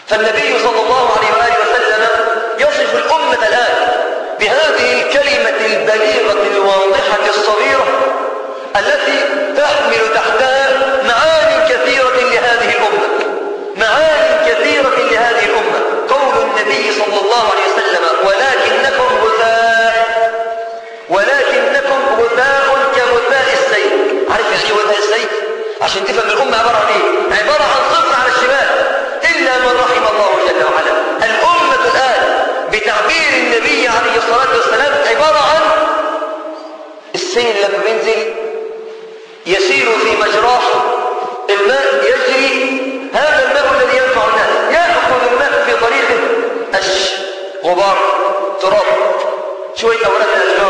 فالنبي صلى الله عليه وآله وسلم يصف الأمة الآن بهذه الكلمة البليغة الواضحة الصغيرة التي تحمل تحتها معاني كثيرة لهذه الأمة معاني كثيرة لهذه الأمة قول النبي صلى الله عليه وسلم ولكنكم غثاء ولكنكم غثاء كغثاء السيل عارف يعني ايه غثاء السيل عشان تفهم الأمة عبارة عن ايه عبارة عن صفر على الشمال إلا من رحم الله جل وعلا الأمة الآن بتعبير النبي عليه الصلاة والسلام عبارة عن السيل لما بينزل يسير في مجراه الماء يجري هذا الماء الذي ينفع الناس يأخذ الماء في طريقه قش غبار تراب شوية أوراق الأشجار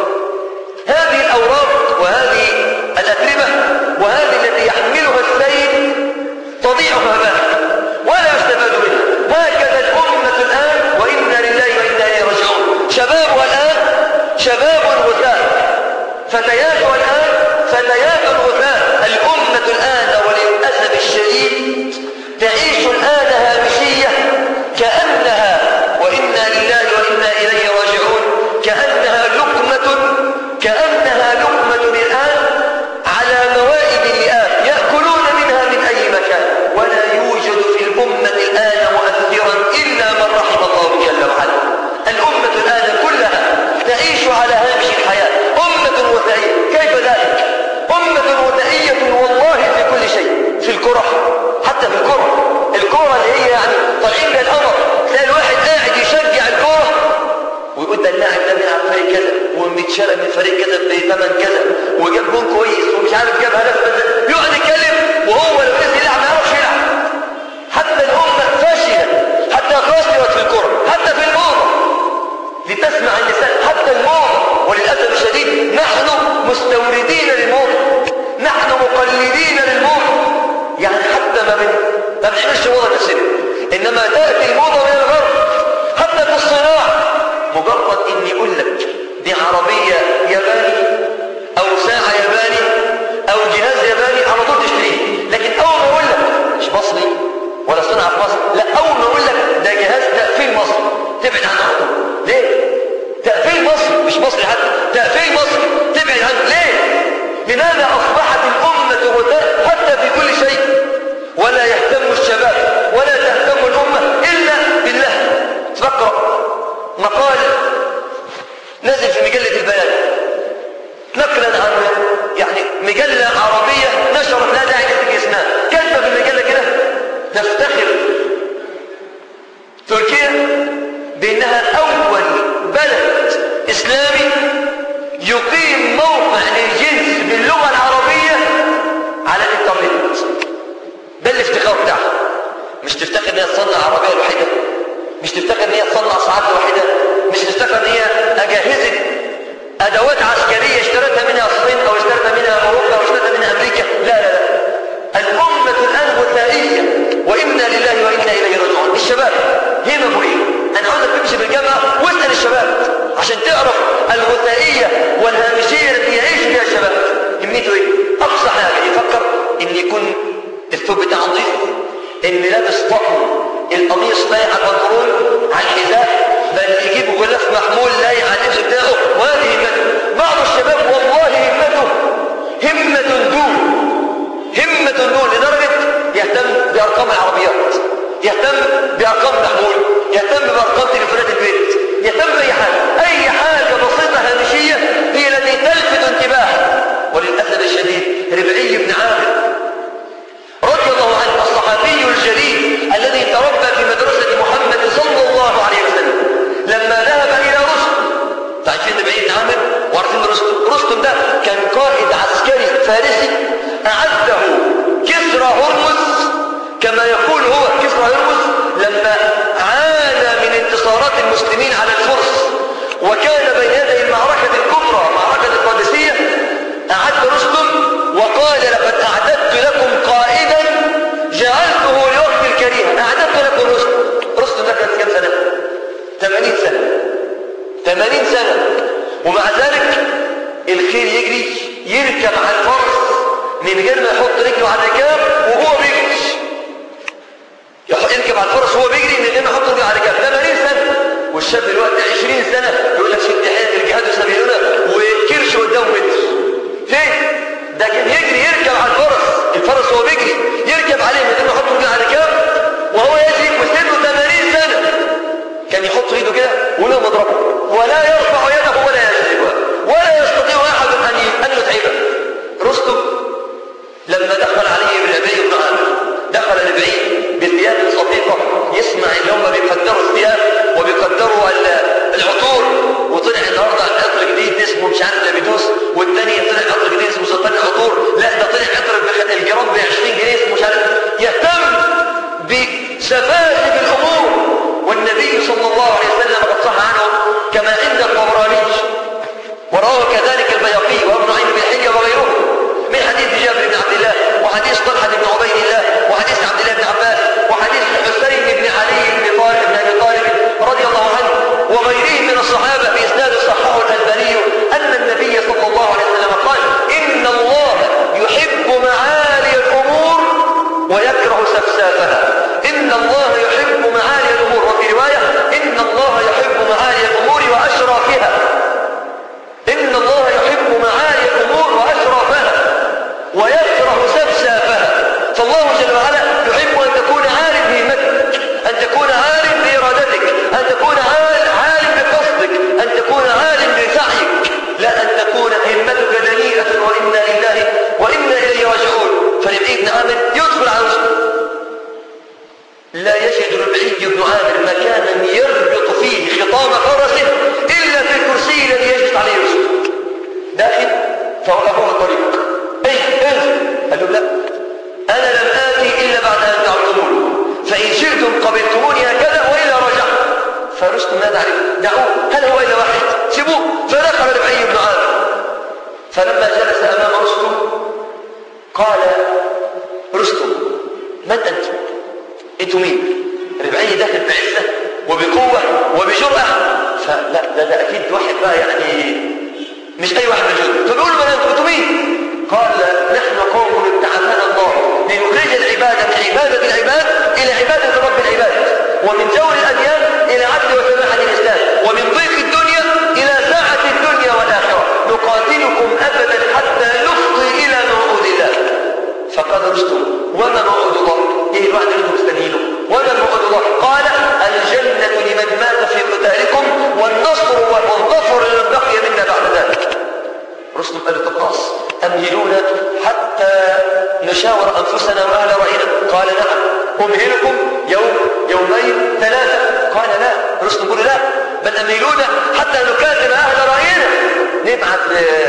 هذه الأوراق وهذه الأتربة وهذه التي يحملها السيل تضيع هباء ولا يستفاد منها هكذا الأمة الآن وإنا لله وإنا إليه راجعون شبابها الآن شباب غثاء فتياتها الآن فتيات غثاء الأمة الآن وللأسف الشديد تعيش الآن هامشية كأنها وإنا لله وإنا إليه راجعون كأنها لقمة كأنها لقمة الآن على موائد اللئام يأكلون منها من أي مكان ولا يوجد في الأمة الآن مؤثرا إلا من رحم الله جل وعلا الأمة الآن كلها تعيش على هامش الحياة أمة وثائية كيف ذلك؟ أمة وثائية والله في كل شيء في الكرة حتى في الكرة الكرة اللي هي يعني طالعين بها القمر تلاقي الواحد قاعد يشجع الكرة ويقول ده اللاعب ده بيلعب فريق كذا ومتشرى من فريق كذا بثمن كذا وجاب جون كويس ومش عارف جاب هدف كذا يقعد يتكلم وهو لو نزل يلعب ما يعرفش يلعب حتى الأمة فاشلة حتى خسرت في الكرة حتى في الموضة لتسمع النساء حتى الموضة وللأسف الشديد نحن مستوردين للموضة نحن مقلدين للموضة يعني حتى ما بن ما بنحملش موضة نفسنا إنما تأتي الموضة من الغرب حتى في الصناعة مجرد إن يقول لك دي عربية ياباني أو ساعة ياباني أو جهاز ياباني على طول تشتريه لكن أول ما يقول لك مش مصري ولا صنع في مصر لا أول ما يقول لك ده جهاز تقفيل مصر تبعد عنه على طول ليه؟ تقفيل مصر مش مصري حتى تقفيل مصر تبعد عنه ليه؟ لماذا أصبحت الأمة غثاء حتى في كل شيء ولا يهتم الشباب ولا تهتم الأمة إلا بالله تقرأ مقال نزل في مجلة البيان نقلا عن يعني مجلة عربية نشرت لا داعي لذكر اسمها كاتبة في المجلة كده تفتخر تركيا بأنها أول بلد إسلامي يقيم موقع للجنس باللغة العربية على الإنترنت ده الافتخار بتاعها مش تفتخر ان هي تصنع عربية الوحيدة مش تفتخر ان هي تصنع ساعات الوحيدة مش تفتخر ان هي اجهزت ادوات عسكرية اشترتها منها الصين او اشترتها منها اوروبا او اشترتها منها امريكا لا لا لا الامة الان غثائية وانا لله وانا اليه راجعون الشباب همموا ايه انا عاوزك تمشي بالجامعة واسأل الشباب عشان تعرف الغثائية والهامشية التي يعيش فيها الشباب هميته ايه اقصى حاجة يفكر ان يكون الثوب بتاعه نظيف ان لابس طقم القميص لايق على البنطلون على الحذاء بل يجيب غلاف محمول لايق على اللبس بتاعه وهذه همته بعض الشباب والله همته همة دون همة دون لدرجة يهتم بأرقام العربيات يهتم بأرقام محمول يهتم بأرقام تليفونات البيت يهتم بأي حاجة أي حاجة بسيطة هامشية هي التي تلفت انتباهه وللأسف الشديد ربعي بن عامر رضي الله عنه الصحابي الجليل الذي تربى في مدرسة محمد صلى الله عليه وسلم لما ذهب إلى رستم تعرفين ربعي بن عامر وعارفين رستم رستم ده كان قائد عسكري فارسي أعده كسرى هرمز كما يقول هو كسرى هرمز لما عانى من انتصارات المسلمين على الفرس وكان بين يدي المعركة الكبرى معركة القادسية أعد رستم وقال لقد أعددت لكم قائدا جعلته لوقت الكريم أعددت لكم رستم رستم ده كان كم سنة 80 سنة 80 سنة ومع ذلك الخيل يجري يركب على الفرس من غير ما يحط رجله على الركاب وهو بيجري يركب يركب على الفرس وهو بيجري من غير ما يحط رجله على رجله 80 سنه والشاب دلوقتي 20 سنه يقول لك شد حيل الجهاد سبيلنا وكرش قدامه متر فين؟ ده كان يجري يركب على الفرس الفرس وهو بيجري يركب عليه من غير ما يحط رجله على رجله وهو يجري وسنه 80 سنه كان يحط ايده كده ولا مضربه ولا يرفع يده ولا يشربها ولا يستطيع احد ان ان يتعبه رستم لما دخل عليه ابن ابي بن عامر دخل لبعيد بثياب صديقه يسمع ان هم بيقدروا الثياب وبيقدروا العطور وطلع النهارده عطر جديد اسمه مش عارف لابيدوس والثاني طلع عطر جديد اسمه سلطان العطور لا ده طلع عطر الجرام ب 20 جنيه اسمه مش عارف يهتم بسفاسف الامور والنبي صلى الله عليه وسلم قد صح عنه كما عند الطبراني ورواه كذلك البيقي وابن عين بن حلية وغيره من حديث جابر بن عبد الله وحديث طلحة بن عبيد الله وحديث عبد الله بن عباس وحديث الحسين بن علي بن طالب بن ابي طالب رضي الله عنه وغيرهم من الصحابة بإسناد صححه الألباني أن النبي صلى الله عليه وسلم قال إن الله يحب معالي الأمور ويكره سفسافها إن الله يحب معالي الأمور وفي رواية إن الله يحب معالي الأمور وأشرافها إن الله يحب معالي الأمور وأشرافها ويكره سفسافها فالله جل وعلا يحب أن تكون عالم بهمتك أن تكون عالم بإرادتك أن تكون عالم بقصدك أن تكون عالم بسعيك لا أن تكون همتك دنيئة وإنا لله وإنا إليه راجعون فربعي بن عامر يدخل على رسول لا يجد ربعي بن عامر مكانا يربط فيه خطام فرسه إلا في الكرسي الذي يجلس عليه رسول داخل فوقفه الطريق اي انزل قال له لا انا لم اتي الا بعد ان دعوتموني فان شئتم قبلتموني هكذا والا رجعت فرستم ماذا عليه دعوه هل هو الا واحد سيبوه فدخل ربعي بن عامر فلما جلس امام رستم قال رستم من انت انتم مين ربعي داخل بعزه وبقوه وبجراه فلا ده, ده اكيد واحد بقى يعني مش اي واحد موجود فبيقول له انتم انتم مين قال نحن قوم ابتعثنا الله لنخرج العباد من عباده العباد الى عباده رب العباد ومن جور الاديان الى عدل وسماحه الاسلام ومن ضيق الدنيا الى ساعه الدنيا والاخره نقاتلكم ابدا حتى نفضي الى موعود الله فقال رستم وما موعود الله ايه الواحد اللي مستنيينه وما موعود الله قال الجنه لمن مات في قتالكم والنصر والظفر لمن بقي منا بعد ذلك رستم قال طب خلاص امهلونا حتى نشاور انفسنا واهل راينا قال نعم امهلكم يوم يومين ثلاثه قال لا رستم يقول لا بل امهلونا حتى نكاتب اهل راينا نبعث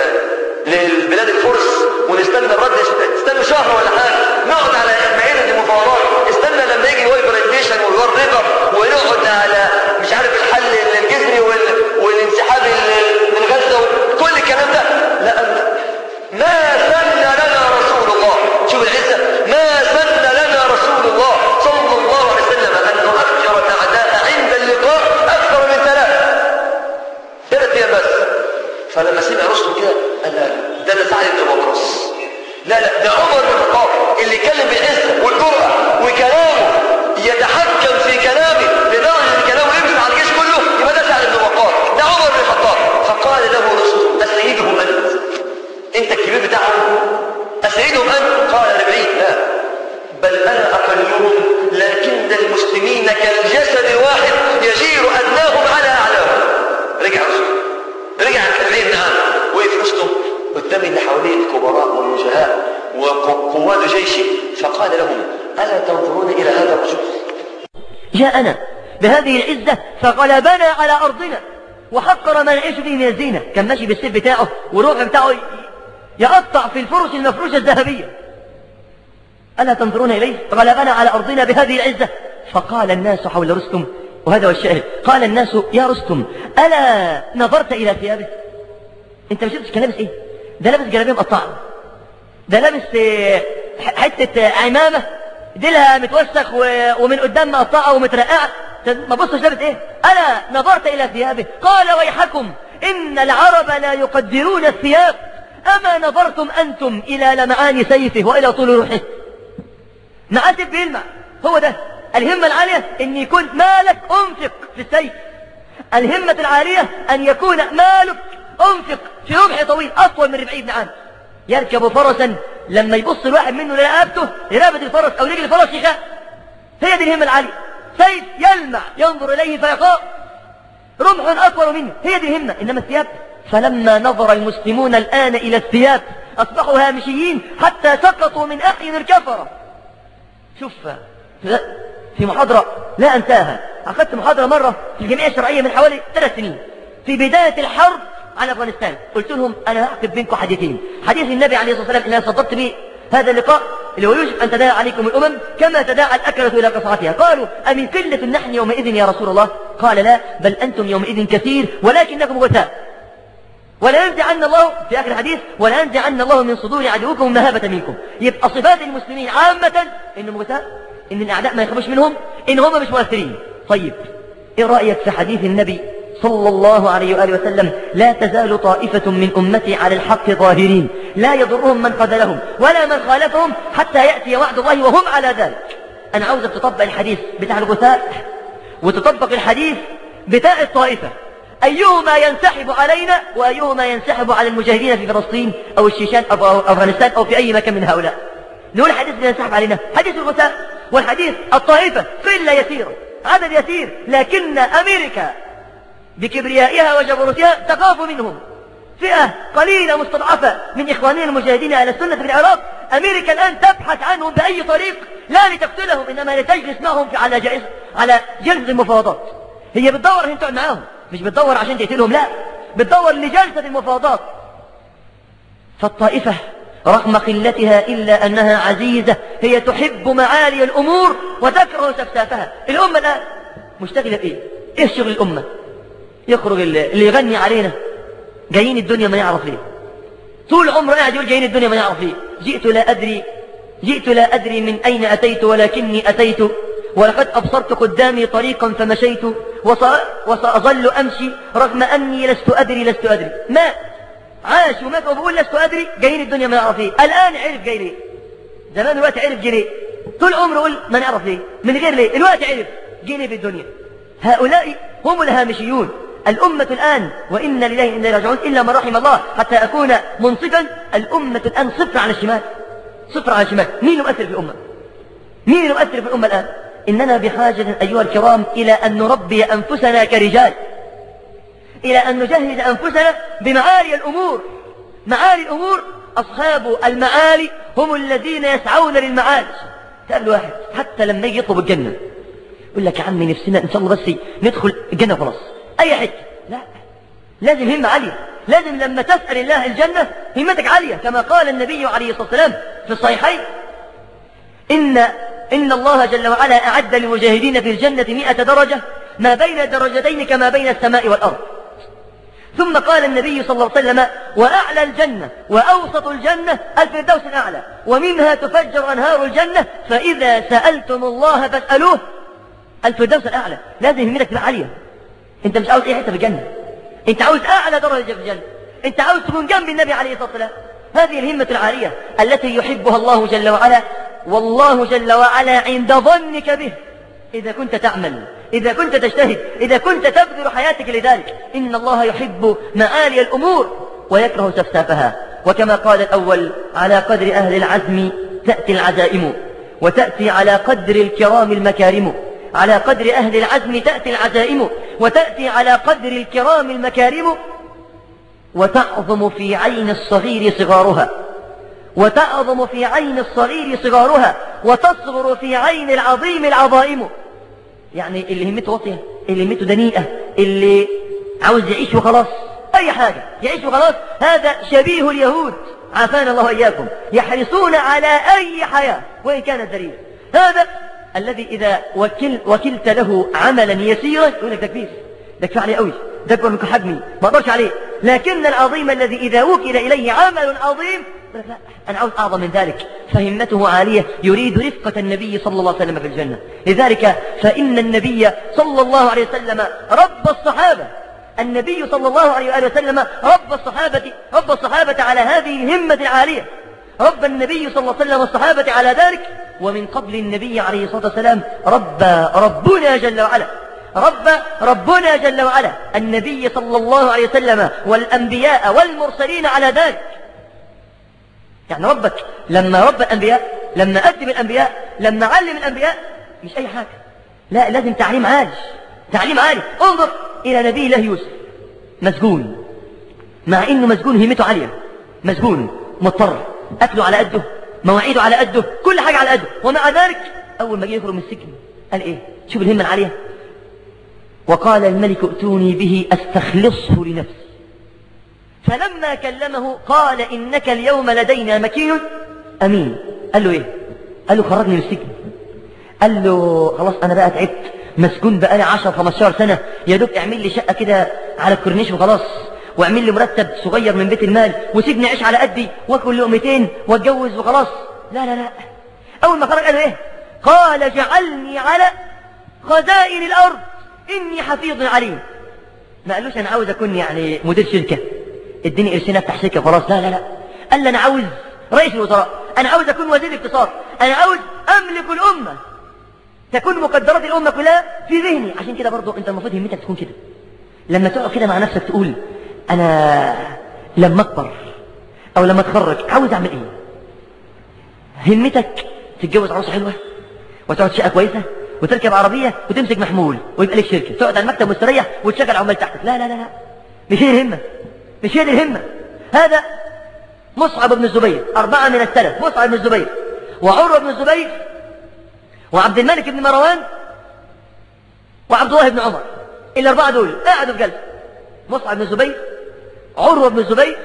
للبلاد الفرس ونستنى الرد استنى شهر ولا حاجه نقعد على مائده المفاوضات استنى لما يجي ويبر الديشن والوار ريفر ونقعد على مش عارف الحل الجذري والانسحاب من غزه كل الكلام ده لا ما سن لنا رسول الله شوف العزه ما سن لنا رسول الله صلى الله عليه وسلم ان نؤخر الاعداء عند اللقاء اكثر من ثلاث ثلاث ايام بس فلما سمع رسل كده قال لا ده انا سعد بن وقاص لا لا ده عمر بن الخطاب اللي يتكلم بالعزه والجرأه وكلامه يتحكم في كلامه لدرجه ان كلامه يمسح على الجيش كله يبقى ده سعد بن وقاص ده عمر بن الخطاب فقال له رسول اسيدهم انت انت الكبير بتاعهم اسيدهم انت قال ربعين لا بل انا اقلهم لكن المسلمين كالجسد الواحد يجير ادناهم على اعلاهم رجع رسول رجع الكبير نعم وقف رستم قدام اللي حواليه الكبراء والوجهاء وقواد جيشه فقال لهم ألا تنظرون إلى هذا الرجل جاءنا بهذه العزة فغلبنا على أرضنا وحقر ما نعيش فيه من الزينة كان ماشي بالسيف بتاعه والروح بتاعه يقطع في الفرش المفروشة الذهبية ألا تنظرون إليه غلبنا على أرضنا بهذه العزة فقال الناس حول رستم وهذا هو الشاهد قال الناس يا رستم ألا نظرت إلى ثيابه أنت مش شفتش كان لابس إيه ده لابس جلابيه مقطعة ده لابس حتة عمامة ديلها متوسخ ومن قدام مقطعة ومترقعة ما بصش لابس إيه ألا نظرت إلى ثيابه قال ويحكم إن العرب لا يقدرون الثياب أما نظرتم أنتم إلى لمعان سيفه وإلى طول روحه معاتب بيلمع هو ده الهمة العالية ان يكون مالك انفق في السيف الهمة العالية ان يكون مالك انفق في ربح طويل اطول من ربعي ابن عام يركب فرسا لما يبص الواحد منه لرقبته لرقبة الفرس او رجل الفرس يخاف هي دي الهمة العالية سيف يلمع ينظر اليه فيقاء رمح اطول منه هي دي الهمة انما الثياب فلما نظر المسلمون الان الى الثياب اصبحوا هامشيين حتى سقطوا من اعين الكفرة شوف في محاضرة لا أنساها أخذت محاضرة مرة في الجمعية الشرعية من حوالي ثلاث سنين في بداية الحرب على أفغانستان قلت لهم أنا هعقد بينكم حديثين حديث النبي عليه الصلاة والسلام اللي صدقت به هذا اللقاء اللي هو يوجب أن تداعى عليكم الأمم كما تداعى الأكلة إلى قصعتها قالوا أمن قلة نحن يومئذ يا رسول الله قال لا بل أنتم يومئذ كثير ولكنكم غثاء ولا ينزعن الله في آخر الحديث ولا ينزعن الله من صدور عدوكم مهابة منكم يبقى صفات المسلمين عامة إنهم غثاء إن الأعداء ما يخافوش منهم إن هم مش مؤثرين طيب إيه رأيك في حديث النبي صلى الله عليه وآله وسلم لا تزال طائفة من أمتي على الحق ظاهرين لا يضرهم من خذلهم ولا من خالفهم حتى يأتي وعد الله وهم على ذلك أنا عاوزك تطبق الحديث بتاع الغثاء وتطبق الحديث بتاع الطائفة أيهما ينسحب علينا وأيهما ينسحب على المجاهدين في فلسطين أو الشيشان أو أفغانستان أو في أي مكان من هؤلاء نقول الحديث اللي ينسحب علينا حديث الغثاء والحديث الطائفة قلة يسيرة عدد يسير لكن أمريكا بكبريائها وجبروتها تخاف منهم فئة قليلة مستضعفة من إخواننا المجاهدين على السنة في العراق أمريكا الآن تبحث عنهم بأي طريق لا لتقتلهم إنما لتجلس معهم على جلسة على جلسة المفاوضات هي بتدور عشان تقعد معاهم مش بتدور عشان تقتلهم لا بتدور لجلسة المفاوضات فالطائفة رغم قلتها إلا أنها عزيزة هي تحب معالي الأمور وتكره سفسافها الأمة الآن مشتغلة بإيه إيه شغل الأمة يخرج اللي يغني علينا جايين الدنيا ما يعرف ليه طول عمره قاعد يقول جايين الدنيا ما يعرف ليه جئت لا أدري جئت لا أدري من أين أتيت ولكني أتيت ولقد أبصرت قدامي طريقا فمشيت وسأظل أمشي رغم أني لست أدري لست أدري ما عاش ومات وبقول لست أدري جايين الدنيا ما يعرف ليه الآن عرف جاي ليه زمان الوقت عرف جاي ليه طول عمره يقول ما نعرف ليه من غير ليه الوقت عرف جاي ليه في الدنيا هؤلاء هم الهامشيون الأمة الآن وإن لله إنا راجعون إلا من رحم الله حتى أكون منصفا الأمة الآن صفر على الشمال صفر على الشمال مين يؤثر في الأمة مين يؤثر في الأمة الآن إننا بحاجة أيها الكرام إلى أن نربي أنفسنا كرجال إلى أن نجهز أنفسنا بمعالي الأمور معالي الأمور أصحاب المعالي هم الذين يسعون للمعالي تقابل واحد حتى لما يجي يطلب الجنة يقول لك يا عمي نفسنا إن شاء الله بس ندخل الجنة خلاص أي حتة لا لازم همة عالية لازم لما تسأل الله الجنة همتك عالية كما قال النبي عليه الصلاة والسلام في الصحيحين إن إن الله جل وعلا أعد للمجاهدين في الجنة مئة درجة ما بين درجتين كما بين السماء والأرض ثم قال النبي صلى الله عليه وسلم وأعلى الجنة وأوسط الجنة الفردوس الأعلى ومنها تفجر أنهار الجنة فإذا سألتم الله فاسألوه الفردوس الأعلى لازم همتك تبقى عالية أنت مش عاوز أي حتة في الجنة أنت عاوز أعلى درجة في الجنة أنت عاوز تكون جنب النبي عليه الصلاة والسلام هذه الهمة العالية التي يحبها الله جل وعلا والله جل وعلا عند ظنك به إذا كنت تعمل إذا كنت تجتهد إذا كنت تبذل حياتك لذلك إن الله يحب معالي الأمور ويكره سفسافها وكما قال الأول على قدر أهل العزم تأتي العزائم وتأتي على قدر الكرام المكارم على قدر أهل العزم تأتي العزائم وتأتي على قدر الكرام المكارم وتعظم في عين الصغير صغارها وتعظم في عين الصغير صغارها وتصغر في عين العظيم العظائم يعني اللي همته واطية اللي همته دنيئة اللي عاوز يعيش وخلاص أي حاجة يعيش وخلاص هذا شبيه اليهود عافانا الله إياكم يحرصون على أي حياة وإن كانت ذليلة هذا الذي إذا وكل وكلت له عملا يسيرا يقول لك ده كبير ده كفاية عليه قوي ده أكبر من حجمي ما أقدرش عليه لكن العظيم الذي إذا وكل إليه عمل عظيم لا أنا عاوز أعظم من ذلك فهمته عالية يريد رفقة النبي صلى الله عليه وسلم في الجنة لذلك فإن النبي صلى الله عليه وسلم رب الصحابة النبي صلى الله عليه وآله وسلم رب الصحابة رب الصحابة على هذه الهمة العالية رب النبي صلى الله عليه وسلم الصحابة على ذلك ومن قبل النبي عليه الصلاة والسلام رب ربنا جل وعلا رب ربنا جل وعلا النبي صلى الله عليه وسلم والأنبياء والمرسلين على ذلك يعني ربك لما رب الأنبياء لما أدب الأنبياء لما علم الأنبياء مش أي حاجة لا لازم تعليم عالي تعليم عالي انظر إلى نبي الله يوسف مسجون مع إنه مسجون همته عالية مسجون مضطر أكله على قده مواعيده على قده كل حاجة على قده ومع ذلك أول ما جه يخرج من السجن قال إيه شوف الهمة العالية وقال الملك ائتوني به أستخلصه لنفسي فلما كلمه قال إنك اليوم لدينا مكين أمين قال له إيه قال له خرجني من السجن قال له خلاص أنا بقى تعبت مسجون بقالي 10 15 سنة يا دوب اعمل لي شقة كده على الكورنيش وخلاص واعمل لي مرتب صغير من بيت المال وسيبني اعيش على قدي واكل لقمتين واتجوز وخلاص لا لا لا اول ما خرج قال له ايه قال جعلني على خزائن الارض اني حفيظ عليم ما قالوش انا عاوز اكون يعني مدير شركه اديني قرشين افتح شركه خلاص لا لا لا قال لي انا عاوز رئيس الوزراء انا عاوز اكون وزير اقتصاد انا عاوز املك الامه تكون مقدرات الامه كلها في ذهني عشان كده برضه انت المفروض همتك تكون كده لما تقعد كده مع نفسك تقول انا لما اكبر او لما اتخرج عاوز اعمل ايه همتك تتجوز عروسه حلوه وتقعد شقه كويسه وتركب عربيه وتمسك محمول ويبقى لك شركه تقعد على المكتب مستريح وتشغل عمال تحتك لا لا لا لا مش هي الهمه مش هي دي الهمه هذا مصعب بن الزبير أربعة من السلف مصعب بن الزبير وعروة بن الزبير وعبد الملك بن مروان وعبد الله بن عمر الأربعة دول قعدوا في جلسة مصعب بن الزبير عروة بن الزبير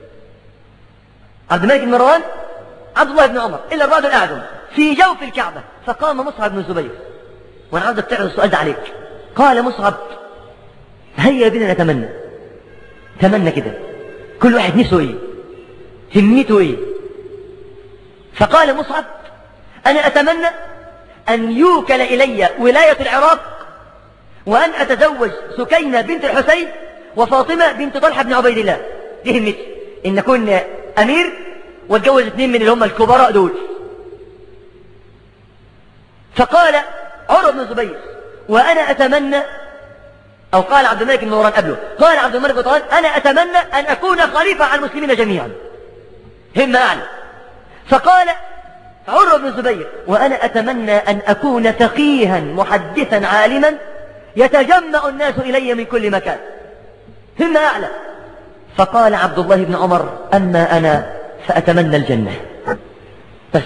عبد الملك بن مروان عبد الله بن عمر الأربعة دول قعدوا في جوف الكعبة فقام مصعب بن الزبير وأنا عاوزك تعرض السؤال ده عليك قال مصعب هيا بنا نتمنى تمنى كده كل واحد نفسه ايه همته ايه فقال مصعب انا اتمنى ان يوكل الي ولاية العراق وان اتزوج سكينة بنت الحسين وفاطمة بنت طلحة بن عبيد الله دي همتي ان اكون امير واتجوز اثنين من اللي هم الكبراء دول فقال عمر بن الزبير وانا اتمنى أو قال عبد الملك بن مروان قبله قال عبد الملك بن مروان أنا أتمنى أن أكون خليفة على المسلمين جميعا همة أعلى فقال عمر بن الزبير وأنا أتمنى أن أكون فقيها محدثا عالما يتجمع الناس إلي من كل مكان همة أعلى فقال عبد الله بن عمر أما أنا فأتمنى الجنة بس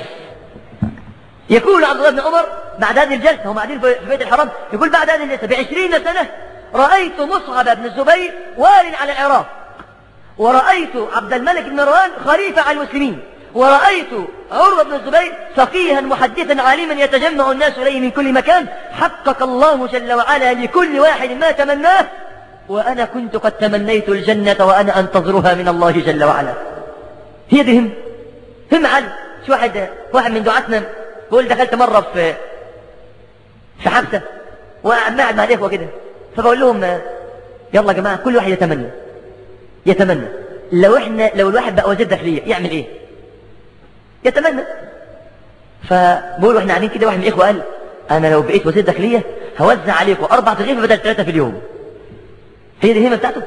يقول عبد الله بن عمر بعد هذه الجلسة هم قاعدين في بيت الحرام يقول بعد هذه الجلسة بعشرين سنة رأيت مصعب بن الزبير وال على العراق ورأيت عبد الملك بن مروان خليفة على المسلمين ورأيت عروة بن الزبير فقيها محدثا عالما يتجمع الناس إليه من كل مكان حقق الله جل وعلا لكل واحد ما تمناه وأنا كنت قد تمنيت الجنة وأنا أنتظرها من الله جل وعلا هي دي هم هم علي شو واحد واحد من دعاتنا بيقول دخلت مرة في في حبسة وقاعد مع الإخوة كده فبقول لهم يلا يا جماعة كل واحد يتمنى يتمنى لو احنا لو الواحد بقى وزير داخلية يعمل ايه يتمنى فبقولوا احنا قاعدين كده واحد من الاخوه قال انا لو بقيت وزير داخلية هوزع عليكم اربع تغيفة بدل ثلاثة في اليوم هي دي الهمة بتاعته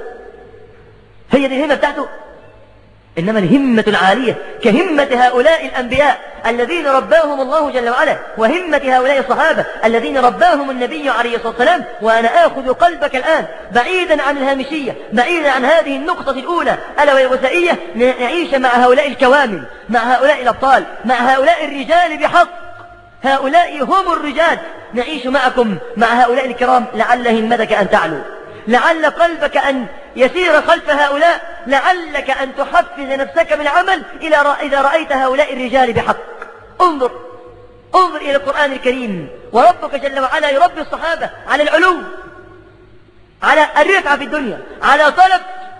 هي دي الهمة بتاعته إنما الهمة العالية كهمة هؤلاء الأنبياء الذين رباهم الله جل وعلا وهمة هؤلاء الصحابة الذين رباهم النبي عليه الصلاة والسلام وأنا آخذ قلبك الآن بعيدا عن الهامشية بعيدا عن هذه النقطة الأولى ألا وهي الوثائية نعيش مع هؤلاء الكوامل مع هؤلاء الأبطال مع هؤلاء الرجال بحق هؤلاء هم الرجال نعيش معكم مع هؤلاء الكرام لعل همتك أن تعلو لعل قلبك أن يسير خلف هؤلاء لعلك أن تحفز نفسك بالعمل إلى إذا رأيت هؤلاء الرجال بحق انظر انظر إلى القرآن الكريم وربك جل وعلا يربي الصحابة على العلو على الرفعة في الدنيا على طلب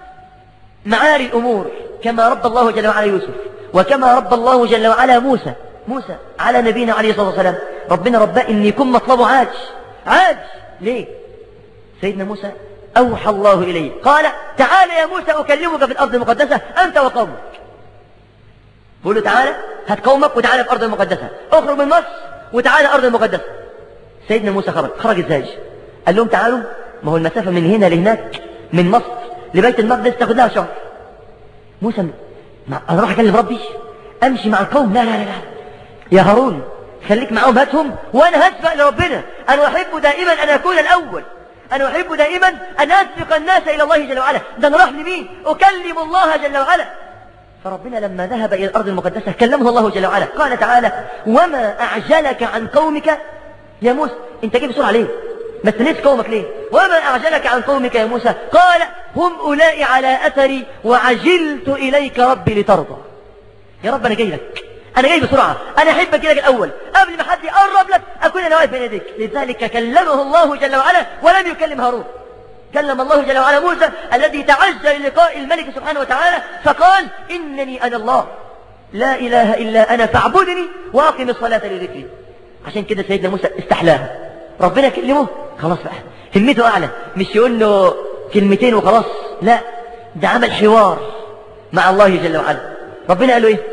معالي الأمور كما رب الله جل وعلا يوسف وكما رب الله جل وعلا موسى موسى على نبينا عليه الصلاة والسلام ربنا رباه إن يكون مطلبه عاج عاج ليه سيدنا موسى أوحى الله إليه قال تعال يا موسى أكلمك في الأرض المقدسة أنت وقومك بقول له تعالى هات قومك وتعالى الأرض المقدسة اخرج من مصر وتعالى الأرض المقدسة سيدنا موسى خرج خرج ازاي قال لهم تعالوا ما هو المسافة من هنا لهناك من مصر لبيت المقدس تاخد لها شهر موسى ما انا راح اكلم ربي امشي مع القوم لا لا لا لا يا هارون خليك معاهم هاتهم وانا هسبق لربنا انا احب دائما ان اكون الاول انا احب دائما ان اسبق الناس الى الله جل وعلا ده انا راح لمين اكلم الله جل وعلا فربنا لما ذهب الى الارض المقدسه كلمه الله جل وعلا قال تعالى وما اعجلك عن قومك يا موسى انت جاي بسرعه ليه ما استنيت قومك ليه وما أعجلك عن قومك يا موسى قال هم أولئك على أثري وعجلت إليك ربي لترضى يا رب أنا جاي لك أنا جاي بسرعة أنا أحبك لك الأول قبل ما حد يقرب لك أكون أنا واقف بين يديك لذلك كلمه الله جل وعلا ولم يكلم هارون كلم الله جل وعلا موسى الذي تعجل لقاء الملك سبحانه وتعالى فقال إنني أنا الله لا إله إلا أنا فاعبدني وأقم الصلاة لذكري عشان كده سيدنا موسى استحلاها ربنا كلمه خلاص بقى همته أعلى مش يقول له كلمتين وخلاص لا ده عمل حوار مع الله جل وعلا ربنا قال له ايه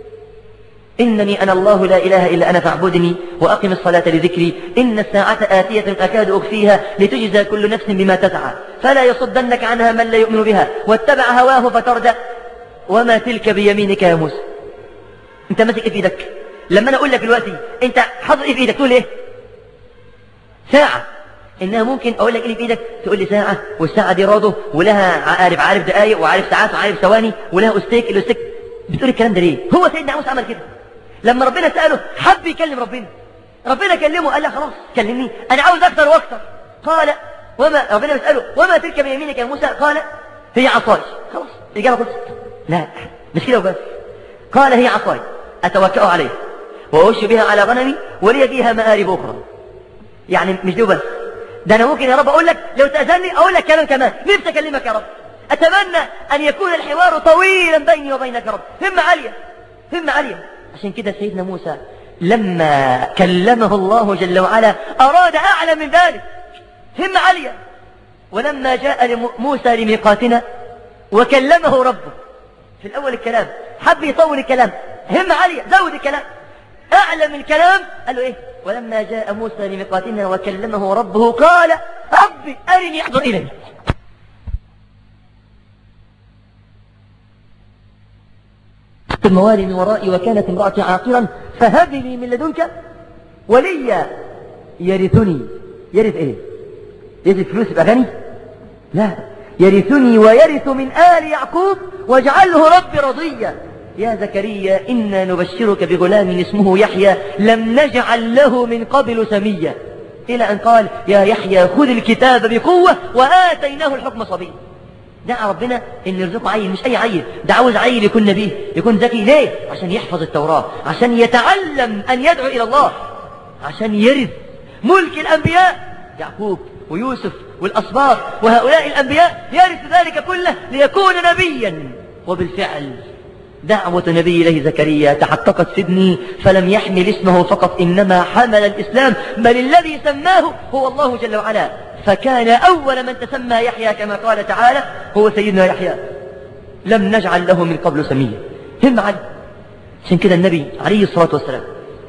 إنني أنا الله لا إله إلا أنا فاعبدني وأقم الصلاة لذكري إن الساعة آتية أكاد أخفيها لتجزى كل نفس بما تسعى فلا يصدنك عنها من لا يؤمن بها واتبع هواه فتردى وما تلك بيمينك يا موسى انت ماسك ايه في ايدك لما انا اقول لك دلوقتي انت حاطط ايه في ايدك تقول ايه ساعة انها ممكن اقول لك ايه في ايدك تقول لي ساعة والساعة دي راضه ولها عارف عارف دقايق وعارف ساعات وعارف ثواني ولها استيك الاستيك بتقول الكلام ده ليه هو سيدنا موسى عمل كده لما ربنا سأله حب يكلم ربنا ربنا كلمه قال له خلاص كلمني انا عاوز اكثر واكثر قال وما ربنا بيسأله وما تلك بيمينك يا موسى قال هي عصاي خلاص الإجابة خلصت لا مش كده وبس قال هي عصاي أتوكأ عليها وأوش بها على غنمي ولي فيها مآرب أخرى يعني مش دي بس ده أنا ممكن يا رب أقول لك لو تأذني أقول لك كلام كمان نفسي أكلمك يا رب أتمنى أن يكون الحوار طويلا بيني وبينك يا رب همة عالية همة عالية عشان كده سيدنا موسى لما كلمه الله جل وعلا أراد أعلى من ذلك همة عالية ولما جاء موسى لميقاتنا وكلمه ربه في الأول الكلام حب يطول الكلام همة عالية زود الكلام أعلى من الكلام قال له إيه ولما جاء موسى لميقاتنا وكلمه ربه قال ربي أرني أحضر إليه الموالي من ورائي وكانت امرأتي عاقرا فهب لي من لدنك وليا يرثني يرث ايه يرث فلوس يبقى غني لا يرثني ويرث من آل يعقوب واجعله ربي رضيا يا زكريا إنا نبشرك بغلام اسمه يحيى لم نجعل له من قبل سميا إلى أن قال يا يحيى خذ الكتاب بقوة وآتيناه الحكم صبيا دعا ربنا ان يرزقه عيل مش اي عيل ده عاوز عيل يكون نبيه يكون ذكي ليه عشان يحفظ التوراة عشان يتعلم ان يدعو الى الله عشان يرث ملك الانبياء يعقوب ويوسف والاسباط وهؤلاء الانبياء يرث ذلك كله ليكون نبيا وبالفعل دعوة نبي الله زكريا تحققت سدني فلم يحمل اسمه فقط إنما حمل الإسلام بل الذي سماه هو الله جل وعلا فكان أول من تسمى يحيى كما قال تعالى هو سيدنا يحيى لم نجعل له من قبل سميا هم علي عشان كده النبي عليه الصلاة والسلام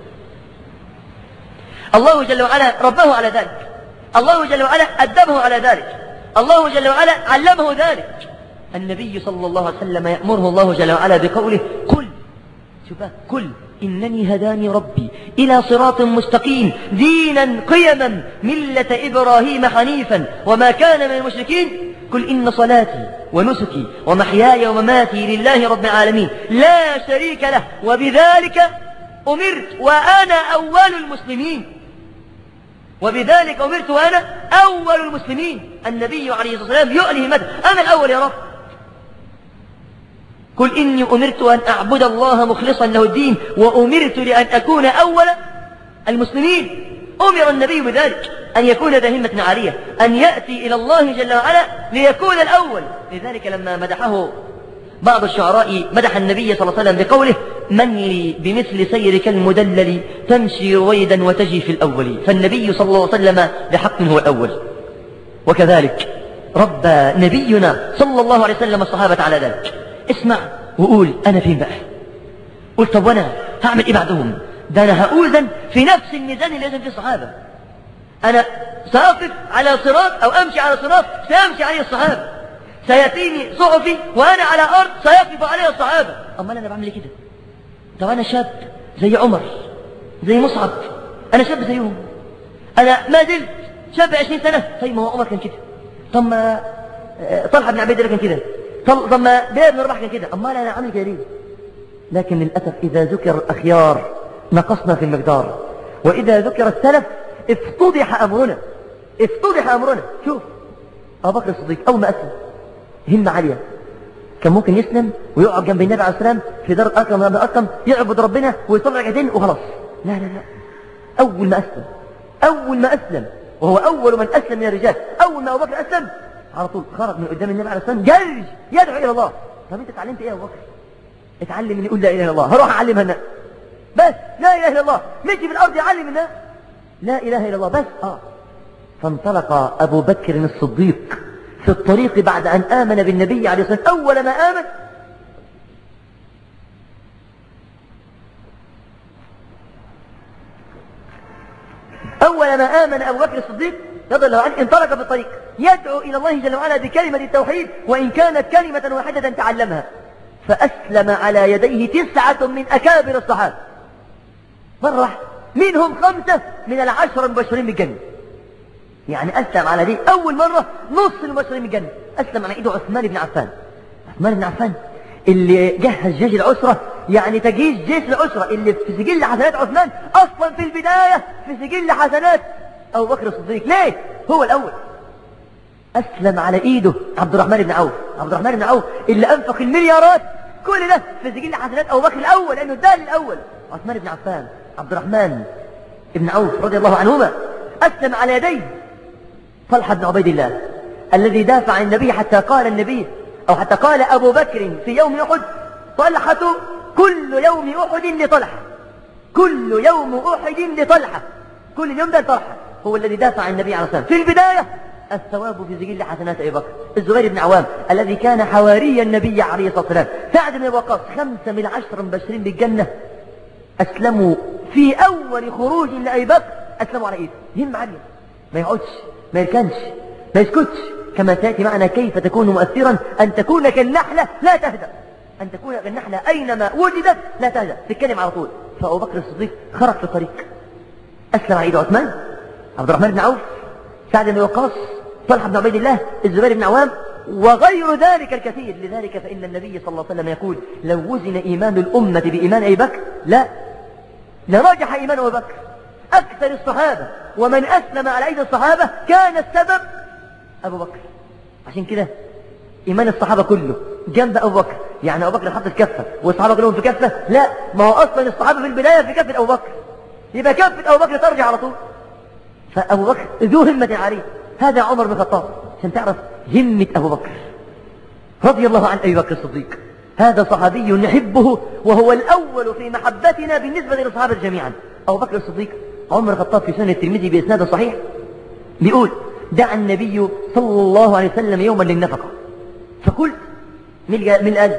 الله جل وعلا ربه على ذلك الله جل وعلا أدبه على ذلك الله جل وعلا علمه ذلك النبي صلى الله عليه وسلم يأمره الله جل وعلا بقوله قل شوف قل إنني هداني ربي إلى صراط مستقيم دينا قيما ملة إبراهيم حنيفا وما كان من المشركين قل إن صلاتي ونسكي ومحياي ومماتي لله رب العالمين لا شريك له وبذلك أمرت وأنا أول المسلمين وبذلك أمرت وأنا أول المسلمين النبي عليه الصلاة والسلام يؤله مدى أنا الأول يا رب قل إني أمرت أن أعبد الله مخلصا له الدين وأمرت لأن أكون أول المسلمين أمر النبي بذلك أن يكون ذا همة عالية أن يأتي إلى الله جل وعلا ليكون الأول لذلك لما مدحه بعض الشعراء مدح النبي صلى الله عليه وسلم بقوله من لي بمثل سيرك المدلل تمشي رويدا وتجي في الأول فالنبي صلى الله عليه وسلم بحق هو الأول وكذلك ربى نبينا صلى الله عليه وسلم الصحابة على ذلك اسمع وقول أنا فين بقى قلت طب وانا هعمل ايه بعدهم ده انا هأوزن في نفس الميزان اللي لازم فيه الصحابة انا سأقف على صراط او امشي على صراط سيمشي عليه الصحابة سيأتيني صحفي وانا على ارض سيقف عليها الصحابة امال انا بعمل ايه كده طب انا شاب زي عمر زي مصعب انا شاب زيهم انا ما زلت شاب 20 سنة طيب ما هو عمر كان كده طب ما آه، طلحة بن عبيد الله كان كده طب طب ما بلال بن رباح كان كده امال انا عامل كده ليه لكن للأسف إذا ذكر الأخيار نقصنا في المقدار وإذا ذكر السلف افتضح أمرنا افتضح أمرنا شوف أبو بكر الصديق أول ما أسلم همة عالية كان ممكن يسلم ويقعد جنب النبي عليه السلام في دار الأرقم وابن الأرقم يعبد ربنا ويصلي ركعتين وخلاص لا لا لا أول ما أسلم أول ما أسلم وهو أول من أسلم من الرجال أول ما أبو بكر أسلم على طول خرج من قدام النبي عليه السلام جري يدعو إلى الله طب أنت اتعلمت إيه يا أبو بكر؟ اتعلم ان يقول لا اله الا الله هروح اعلمها الناس بس لا اله الا الله مشي في الارض يعلم الناس لا اله الا الله بس اه فانطلق ابو بكر الصديق في الطريق بعد ان امن بالنبي عليه الصلاه والسلام اول ما امن اول ما امن ابو بكر الصديق رضي الله عنه انطلق في الطريق يدعو الى الله جل وعلا بكلمه التوحيد وان كانت كلمه واحده تعلمها فأسلم على يديه تسعة من أكابر الصحابة مرة واحدة منهم خمسة من العشرة المبشرين بالجنة يعني أسلم على دي أول مرة نص المبشرين بالجنة أسلم على إيده عثمان بن عفان عثمان بن عفان اللي جهز جيش العسرة يعني تجهيز جيش العسرة اللي في سجل حسنات عثمان أصلا في البداية في سجل حسنات أبو بكر الصديق ليه؟ هو الأول أسلم على إيده عبد الرحمن بن عوف عبد الرحمن بن عوف اللي أنفق المليارات كل ده في سجل حسنات أبو بكر الأول لأنه ده الأول عثمان بن عفان عبد الرحمن بن عوف رضي الله عنهما أسلم على يديه طلحة بن عبيد الله الذي دافع عن النبي حتى قال النبي أو حتى قال أبو بكر في يوم أحد طلحة كل يوم أحد لطلحة كل يوم أحد لطلحة كل يوم ده لطلحة هو الذي دافع عن النبي عليه الصلاة والسلام في البداية الثواب في سجل حسنات أبي بكر الزبير بن عوام الذي كان حواري النبي عليه الصلاة والسلام سعد بن وقاص خمسة من عشر مبشرين بالجنة أسلموا في أول خروج لأبي بكر أسلموا على إيده هم عالية ما يقعدش ما يركنش ما يسكتش كما سيأتي معنا كيف تكون مؤثرا أن تكون كالنحلة لا تهدأ أن تكون كالنحلة أينما وجدت لا تهدأ تتكلم على طول فأبو بكر الصديق خرج في الطريق أسلم على إيده عثمان عبد الرحمن بن عوف سعد بن وقاص طلحة بن عبيد الله الزبير بن عوام وغير ذلك الكثير لذلك فإن النبي صلى الله عليه وسلم يقول لو وزن إيمان الأمة بإيمان أبي بكر لا لرجح إيمان أبي بكر أكثر الصحابة ومن أسلم على أيدي الصحابة كان السبب أبو بكر عشان كده إيمان الصحابة كله جنب أبو بكر يعني أبو بكر حط الكفة والصحابة كلهم في كفة لا ما هو أصلا الصحابة في البداية في كفة أبو بكر يبقى كفة أبو بكر ترجع على طول فأبو بكر ذو همة عالية هذا عمر بن الخطاب عشان تعرف همة أبو بكر رضي الله عن أبي بكر الصديق هذا صحابي نحبه وهو الأول في محبتنا بالنسبة للصحابة جميعا أبو بكر الصديق عمر الخطاب في سنة الترمذي بإسناد صحيح بيقول دعا النبي صلى الله عليه وسلم يوما للنفقة فقلت من من الأذى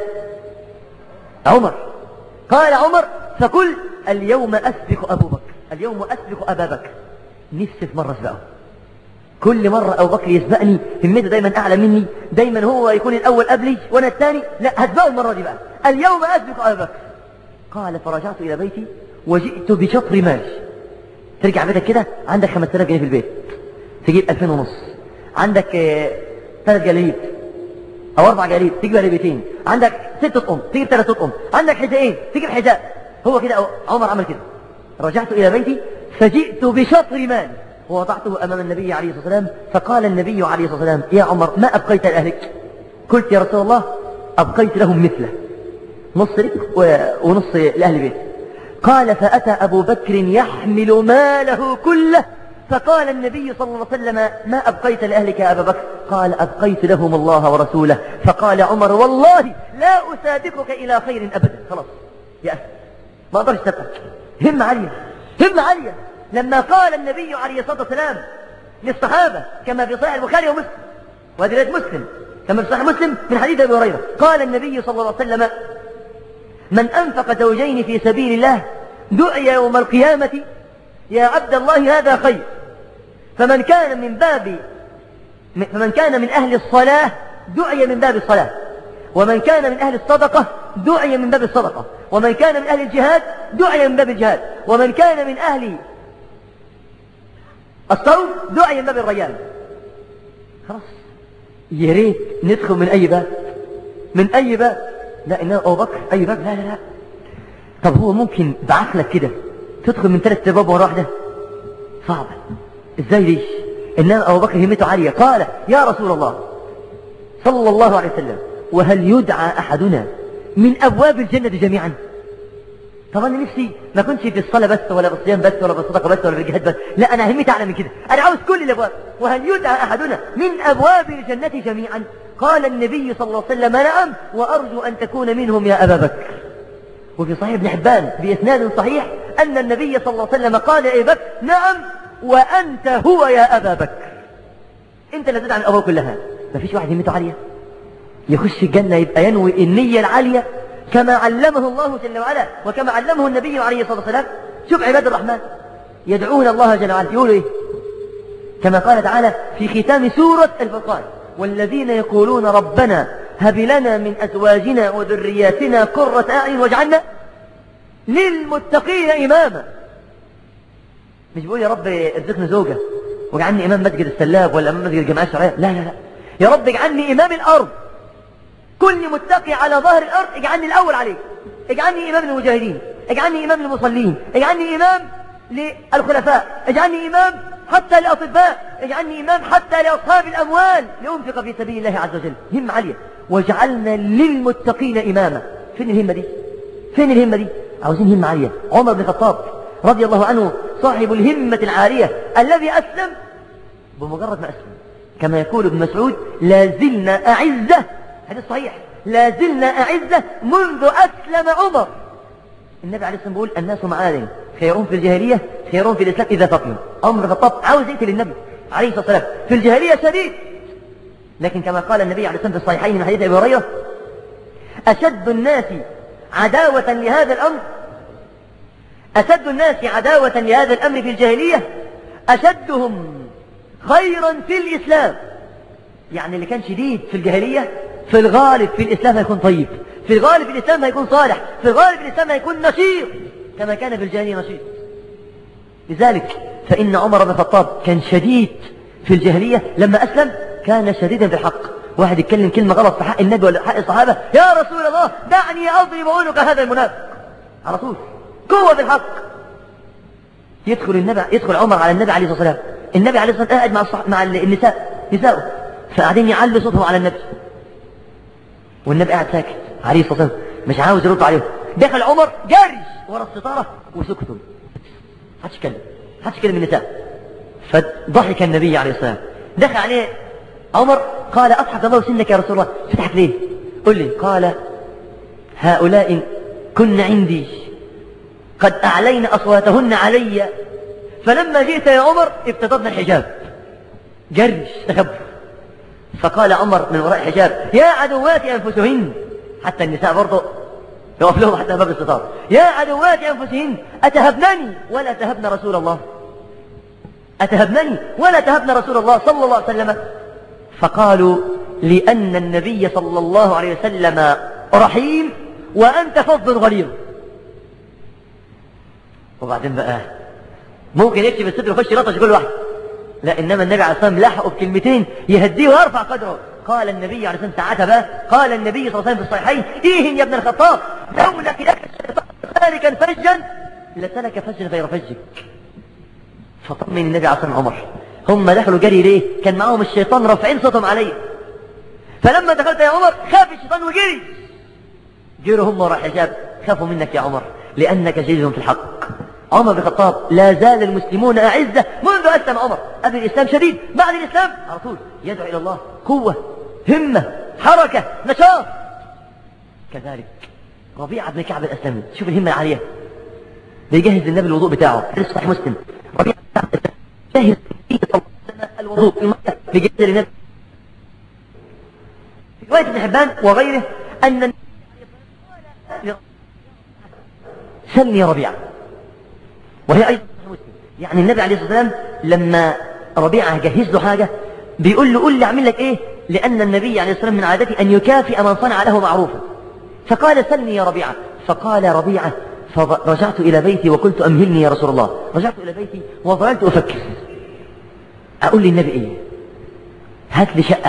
عمر قال عمر فقل اليوم أسبق أبو بكر اليوم أسبق أبا بكر نفسي في مرة سبقه كل مرة أبو بكر يسبقني همته دايما أعلى مني دايما هو يكون الأول قبلي وأنا الثاني لا هسبقه المرة دي بقى اليوم أسبق أبا بكر قال فرجعت إلى بيتي وجئت بشطر مال ترجع بيتك كده عندك 5000 جنيه في البيت تجيب 2000 ونص عندك ثلاث جلاليب أو أربع جلاليب تجيب جلاليبتين عندك ست أطقم تجيب ثلاث أطقم عندك حذاءين تجيب حذاء هو كده عمر عمل كده رجعت إلى بيتي فجئت بشطر مال ووضعته أمام النبي عليه الصلاة والسلام فقال النبي عليه الصلاة والسلام يا عمر ما أبقيت لأهلك قلت يا رسول الله أبقيت لهم مثله نص لك ونص لأهل بيت قال فأتى أبو بكر يحمل ماله كله فقال النبي صلى الله عليه وسلم ما أبقيت لأهلك يا أبا بكر قال أبقيت لهم الله ورسوله فقال عمر والله لا أسابقك إلى خير أبدا خلاص يا أخي ما أقدرش تبقى هم عالية هم عالية لما قال النبي عليه الصلاة والسلام للصحابة كما في صحيح البخاري ومسلم وهذه رواية مسلم كما في صحيح مسلم من حديث أبي هريرة قال النبي صلى الله عليه وسلم من أنفق زوجين في سبيل الله دعي يوم القيامة يا عبد الله هذا خير فمن كان من باب فمن كان من أهل الصلاة دعي من باب الصلاة ومن كان من أهل الصدقة دعي من باب الصدقة ومن كان من أهل الجهاد دعي من باب الجهاد ومن كان من أهل الصوم دعي من باب الريان خلاص يا ريت ندخل من أي باب من أي باب لا إنه أبو بكر أي باب لا لا لا طب هو ممكن بعقلك كده تدخل من ثلاث أبواب مرة واحدة صعبة إزاي ليش إنما أبو بكر همته عالية قال يا رسول الله صلى الله عليه وسلم وهل يدعى أحدنا من أبواب الجنة جميعا طب أنا نفسي ما كنتش في الصلاة بس ولا بالصيام بس ولا بالصدقة بس ولا بالجهاد بس لا أنا همتي أعلى من كده أنا عاوز كل الأبواب وهل يدعى أحدنا من أبواب الجنة جميعا قال النبي صلى الله عليه وسلم نعم وأرجو أن تكون منهم يا أبا بكر وفي صحيح ابن حبان بإسناد صحيح أن النبي صلى الله عليه وسلم قال يا بكر نعم وأنت هو يا أبا بكر أنت اللي تدعى الأبواب كلها ما فيش واحد همته عالية يخش الجنة يبقى ينوي النية العالية كما علمه الله جل وعلا وكما علمه النبي عليه الصلاة والسلام شوف عباد الرحمن يدعون الله جل وعلا يقولوا إيه كما قال تعالى في ختام سورة الفرقان والذين يقولون ربنا هب لنا من أزواجنا وذرياتنا قرة أعين واجعلنا للمتقين إماما مش بيقول يا رب ارزقني زوجة واجعلني إمام مسجد السلاب ولا إمام مسجد الجماعة الشرعية لا لا لا يا رب اجعلني إمام الأرض كل متقي على ظهر الأرض اجعلني الأول عليه اجعلني إمام للمجاهدين اجعلني إمام للمصلين اجعلني إمام للخلفاء اجعلني إمام حتى للأطباء اجعلني إمام حتى لأصحاب الأموال لأنفق في سبيل الله عز وجل همة عالية واجعلنا للمتقين إماما فين الهمة دي فين الهمة دي عاوزين همة عالية عمر بن الخطاب رضي الله عنه صاحب الهمة العالية الذي أسلم بمجرد ما أسلم كما يقول ابن مسعود لا زلنا أعزة هذا صحيح لا زلنا أعزة منذ أسلم عمر النبي عليه الصلاة والسلام بيقول الناس معادن خيرون في الجاهلية خيرون في الإسلام إذا فقهوا عمر بن الخطاب عاوز يقتل النبي عليه الصلاة والسلام في الجاهلية شديد لكن كما قال النبي عليه الصلاة والسلام في الصحيحين من حديث أبي هريرة أشد الناس عداوة لهذا الأمر أشد الناس عداوة لهذا الأمر في الجاهلية أشدهم خيرا في الإسلام يعني اللي كان شديد في الجاهلية في الغالب في الإسلام هيكون طيب في الغالب في الإسلام هيكون صالح في الغالب في الإسلام هيكون نشيط كما كان في الجاهلية نشيط لذلك فإن عمر بن الخطاب كان شديد في الجاهلية لما أسلم كان شديدا في الحق واحد يتكلم كلمة غلط في حق النبي ولا حق الصحابة يا رسول الله دعني أضرب عنق هذا المنافق على طول قوة في الحق يدخل النبي يدخل عمر على النبي عليه الصلاة والسلام النبي عليه الصلاة والسلام قاعد مع الصح... مع النساء نساءه فقاعدين يعلوا صوتهم على النبي والنبي قاعد ساكت عليه الصلاة والسلام مش عاوز يرد عليهم دخل عمر جري ورا الستارة وسكتوا محدش يتكلم محدش يتكلم النساء فضحك النبي عليه الصلاة والسلام دخل عليه عمر قال أضحك الله سنك يا رسول الله فتحك ليه قل لي قال هؤلاء كن عندي قد أعلين أصواتهن علي فلما جئت يا عمر افتضبنا الحجاب جرش تكبر فقال عمر من وراء الحجاب يا عدوات أنفسهن حتى النساء برضه يقف لهم حتى باب الستار يا عدوات أنفسهن أتهبنني ولا تهبن رسول الله أتهبنني ولا تهبن رسول الله صلى الله عليه وسلم فقالوا لأن النبي صلى الله عليه وسلم رحيم وأنت فظ غليظ وبعدين بقى ممكن يكتب الستر ويخش يلطش كل واحد لا إنما النبي عليه الصلاة والسلام لحقه بكلمتين يهديه ويرفع قدره قال النبي عليه الصلاة والسلام ساعتها بقى قال النبي صلى الله عليه وسلم في الصحيحين إيه يا ابن الخطاب لولا لك الشيطان سالكا فجا لسلك فجا غير فجك فطمن النبي عليه الصلاة عمر هم دخلوا جري ليه كان معاهم الشيطان رافعين صوتهم عليه فلما دخلت يا عمر خاف الشيطان وجري جروا هم وراء الحجاب خافوا منك يا عمر لأنك جيد في الحق عمر بن الخطاب لا زال المسلمون أعزة منذ أسلم عمر قبل الإسلام شديد بعد الإسلام على طول يدعو إلى الله قوة همة حركة نشاط كذلك ربيعة بن كعب الأسلمي شوف الهمة العالية بيجهز للنبي الوضوء بتاعه حديث صحيح مسلم ربيعة بن كعب جهز الوضوء بيجهز للنبي في رواية ابن حبان وغيره أن سمي ربيعة وهي أيضا يعني النبي عليه الصلاة والسلام لما ربيعة جهز له حاجة بيقول له قول لي أعمل لك إيه لأن النبي عليه الصلاة والسلام من عادته أن يكافئ من صنع له معروفا فقال سلني يا ربيعة فقال ربيعة فرجعت إلى بيتي وقلت أمهلني يا رسول الله رجعت إلى بيتي وظللت أفكر أقول للنبي إيه هات لي شقة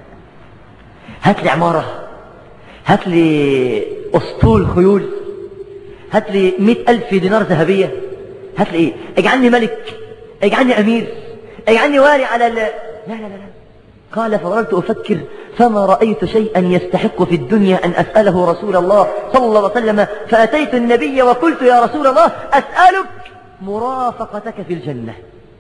هات لي عمارة هات لي أسطول خيول هات لي مئة ألف دينار ذهبية هات لي إيه اجعلني ملك اجعلني أمير اجعلني والي على ال... لا لا لا لا قال فظلت أفكر فما رأيت شيئا يستحق في الدنيا أن أسأله رسول الله صلى الله عليه وسلم فأتيت النبي وقلت يا رسول الله أسألك مرافقتك في الجنة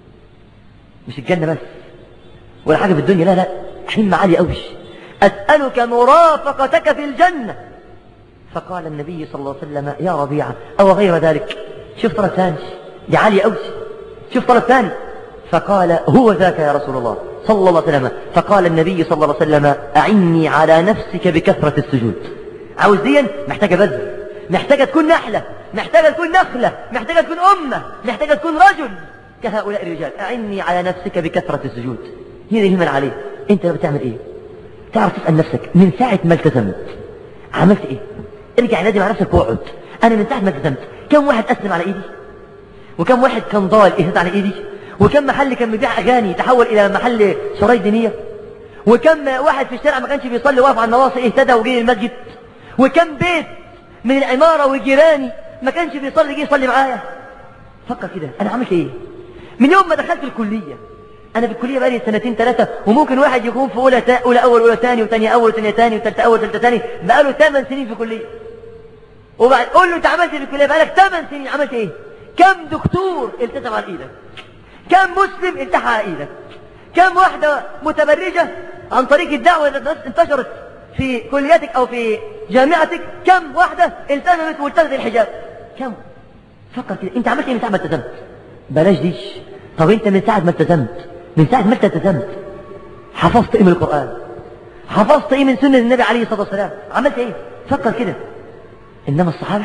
مش الجنة بس ولا حاجة في الدنيا لا لا حلم عالي قوي أسألك مرافقتك في الجنة فقال النبي صلى الله عليه وسلم يا ربيعة أو غير ذلك شوف طلب ثاني دي عالية قوي شوف طلب ثاني فقال هو ذاك يا رسول الله صلى الله عليه وسلم فقال النبي صلى الله عليه وسلم أعني على نفسك بكثرة السجود عاوز ديا محتاجة بذل محتاجة تكون نحلة محتاجة تكون نخلة محتاجة تكون أمة محتاجة تكون رجل كهؤلاء الرجال أعني على نفسك بكثرة السجود هنا يهمل عليه أنت بتعمل إيه تعرف تسأل نفسك من ساعة ما التزمت عملت إيه ارجع نادي مع نفسك واقعد أنا من ساعة ما التزمت كم واحد أسلم على إيدي وكم واحد كان ضال إهدى على إيدي وكم محل كان بيبيع أغاني تحول إلى محل شرايط دينية وكم واحد في الشارع ما كانش بيصلي واقف على النواصي اهتدى وجي المسجد وكم بيت من العمارة وجيراني ما كانش بيصلي جه يصلي معايا فكر كده أنا عملت إيه من يوم ما دخلت الكلية أنا في الكلية بقالي سنتين ثلاثة وممكن واحد يكون في أولى تا... أولى أول أولى ثاني وثانية أول وثانية ثاني وثالثة أول وثالثة ثاني بقاله ثمان سنين في الكلية وبعد قول له أنت عملت إيه في الكلية بقالك ثمان سنين عملت إيه؟ كم دكتور التزم على إيدك؟ كم مسلم التحى على إيدك؟ كم واحدة متبرجة عن طريق الدعوة اللي انتشرت في كليتك أو في جامعتك كم واحدة التزمت والتزمت الحجاب؟ كم؟ فكر كده أنت عملت إيه من ساعة ما التزمت؟ بلاش دي طب أنت من ساعة ما التزمت من ساعة ما التزمت حفظت إيه من القرآن؟ حفظت إيه من سنة النبي عليه الصلاة والسلام؟ عملت إيه؟ فكر كده إنما الصحابة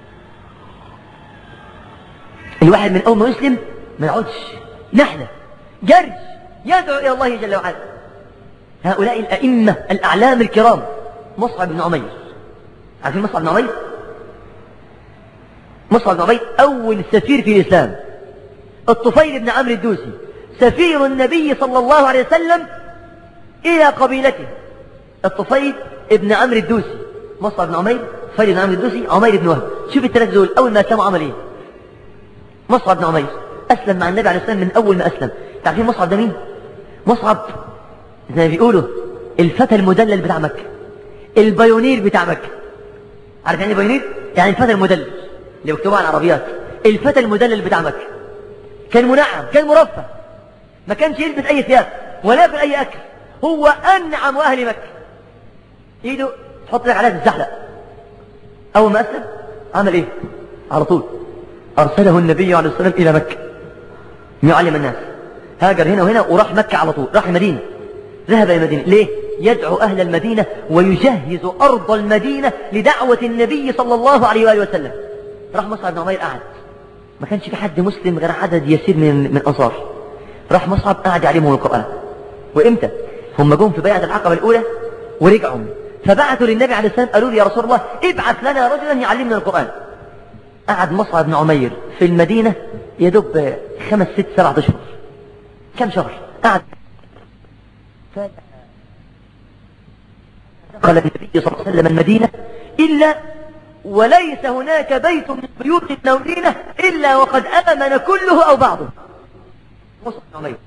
الواحد من أول ما يسلم ما يقعدش نحن جرج يدعو إلى الله جل وعلا هؤلاء الأئمة الأعلام الكرام مصعب بن عمير عارفين مصعب بن عمير مصعب بن عمير أول سفير في الإسلام الطفيل بن عمرو الدوسي سفير النبي صلى الله عليه وسلم إلى قبيلته الطفيل بن عمرو الدوسي مصعب بن عمير طفيل بن عمرو الدوسي عمير بن وهب شوف الثلاثة دول أول ما أسلموا عمل إيه مصعب بن عمير أسلم مع النبي عليه الصلاة والسلام من أول ما أسلم تعرفين مصعب ده مين؟ مصعب زي ما بيقولوا الفتى المدلل بتاع مكة البايونير بتاع مكة عارف يعني بايونير؟ يعني الفتى المدلل اللي بيكتبوا على العربيات الفتى المدلل بتاع مكة كان منعم كان مرفه ما كانش يلبس أي ثياب ولا ياكل أي أكل هو أنعم أهل مكة إيده تحط لك عليها الزحلق أول ما أسلم عمل إيه؟ على طول أرسله النبي عليه الصلاة والسلام إلى مكة يعلم الناس هاجر هنا وهنا وراح مكة على طول راح المدينة ذهب إلى المدينة ليه؟ يدعو أهل المدينة ويجهز أرض المدينة لدعوة النبي صلى الله عليه وآله وسلم راح مصعب بن عمير قعد ما كانش في حد مسلم غير عدد يسير من من أنصار راح مصعب قعد يعلمهم القرآن وإمتى؟ هم جم في بيعة العقبة الأولى ورجعوا فبعثوا للنبي عليه السلام قالوا له يا رسول الله ابعث لنا رجلا يعلمنا القرآن قعد مصعب بن عمير في المدينة يدب خمس ست سبعة أشهر كم شهر قعد قال النبي صلى الله عليه وسلم المدينة إلا وليس هناك بيت من بيوت المدينة إلا وقد آمن كله أو بعضه مصعب بن عمير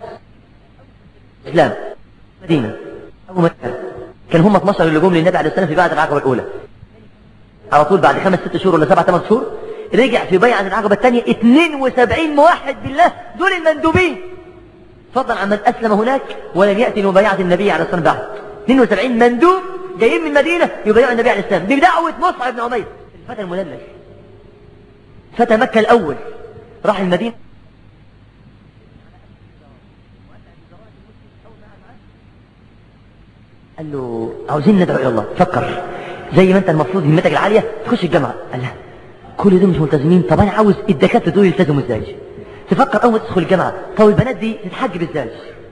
إسلام مدينة أو مكة كان هم 12 اللي جم للنبي عليه السلام في بعد العقبة الأولى على طول بعد خمس ست شهور ولا سبع ثمان شهور رجع في بيعة العقبة الثانية 72 موحد بالله دول المندوبين فضلا عن من أسلم هناك ولم يأتي لمبايعة النبي عليه الصلاة والسلام بعد 72 مندوب جايين من المدينة يبايعوا النبي عليه السلام بدعوة مصعب بن عمير الفتى المدلل فتى مكة الأول راح المدينة قال له عاوزين ندعو الى الله فكر زي ما انت المفروض همتك العاليه تخش الجامعه قال لا كل دول مش ملتزمين طب انا عاوز الدكاتره دول يلتزموا ازاي تفكر اول ما تدخل الجامعه طب البنات دي تتحجب ازاي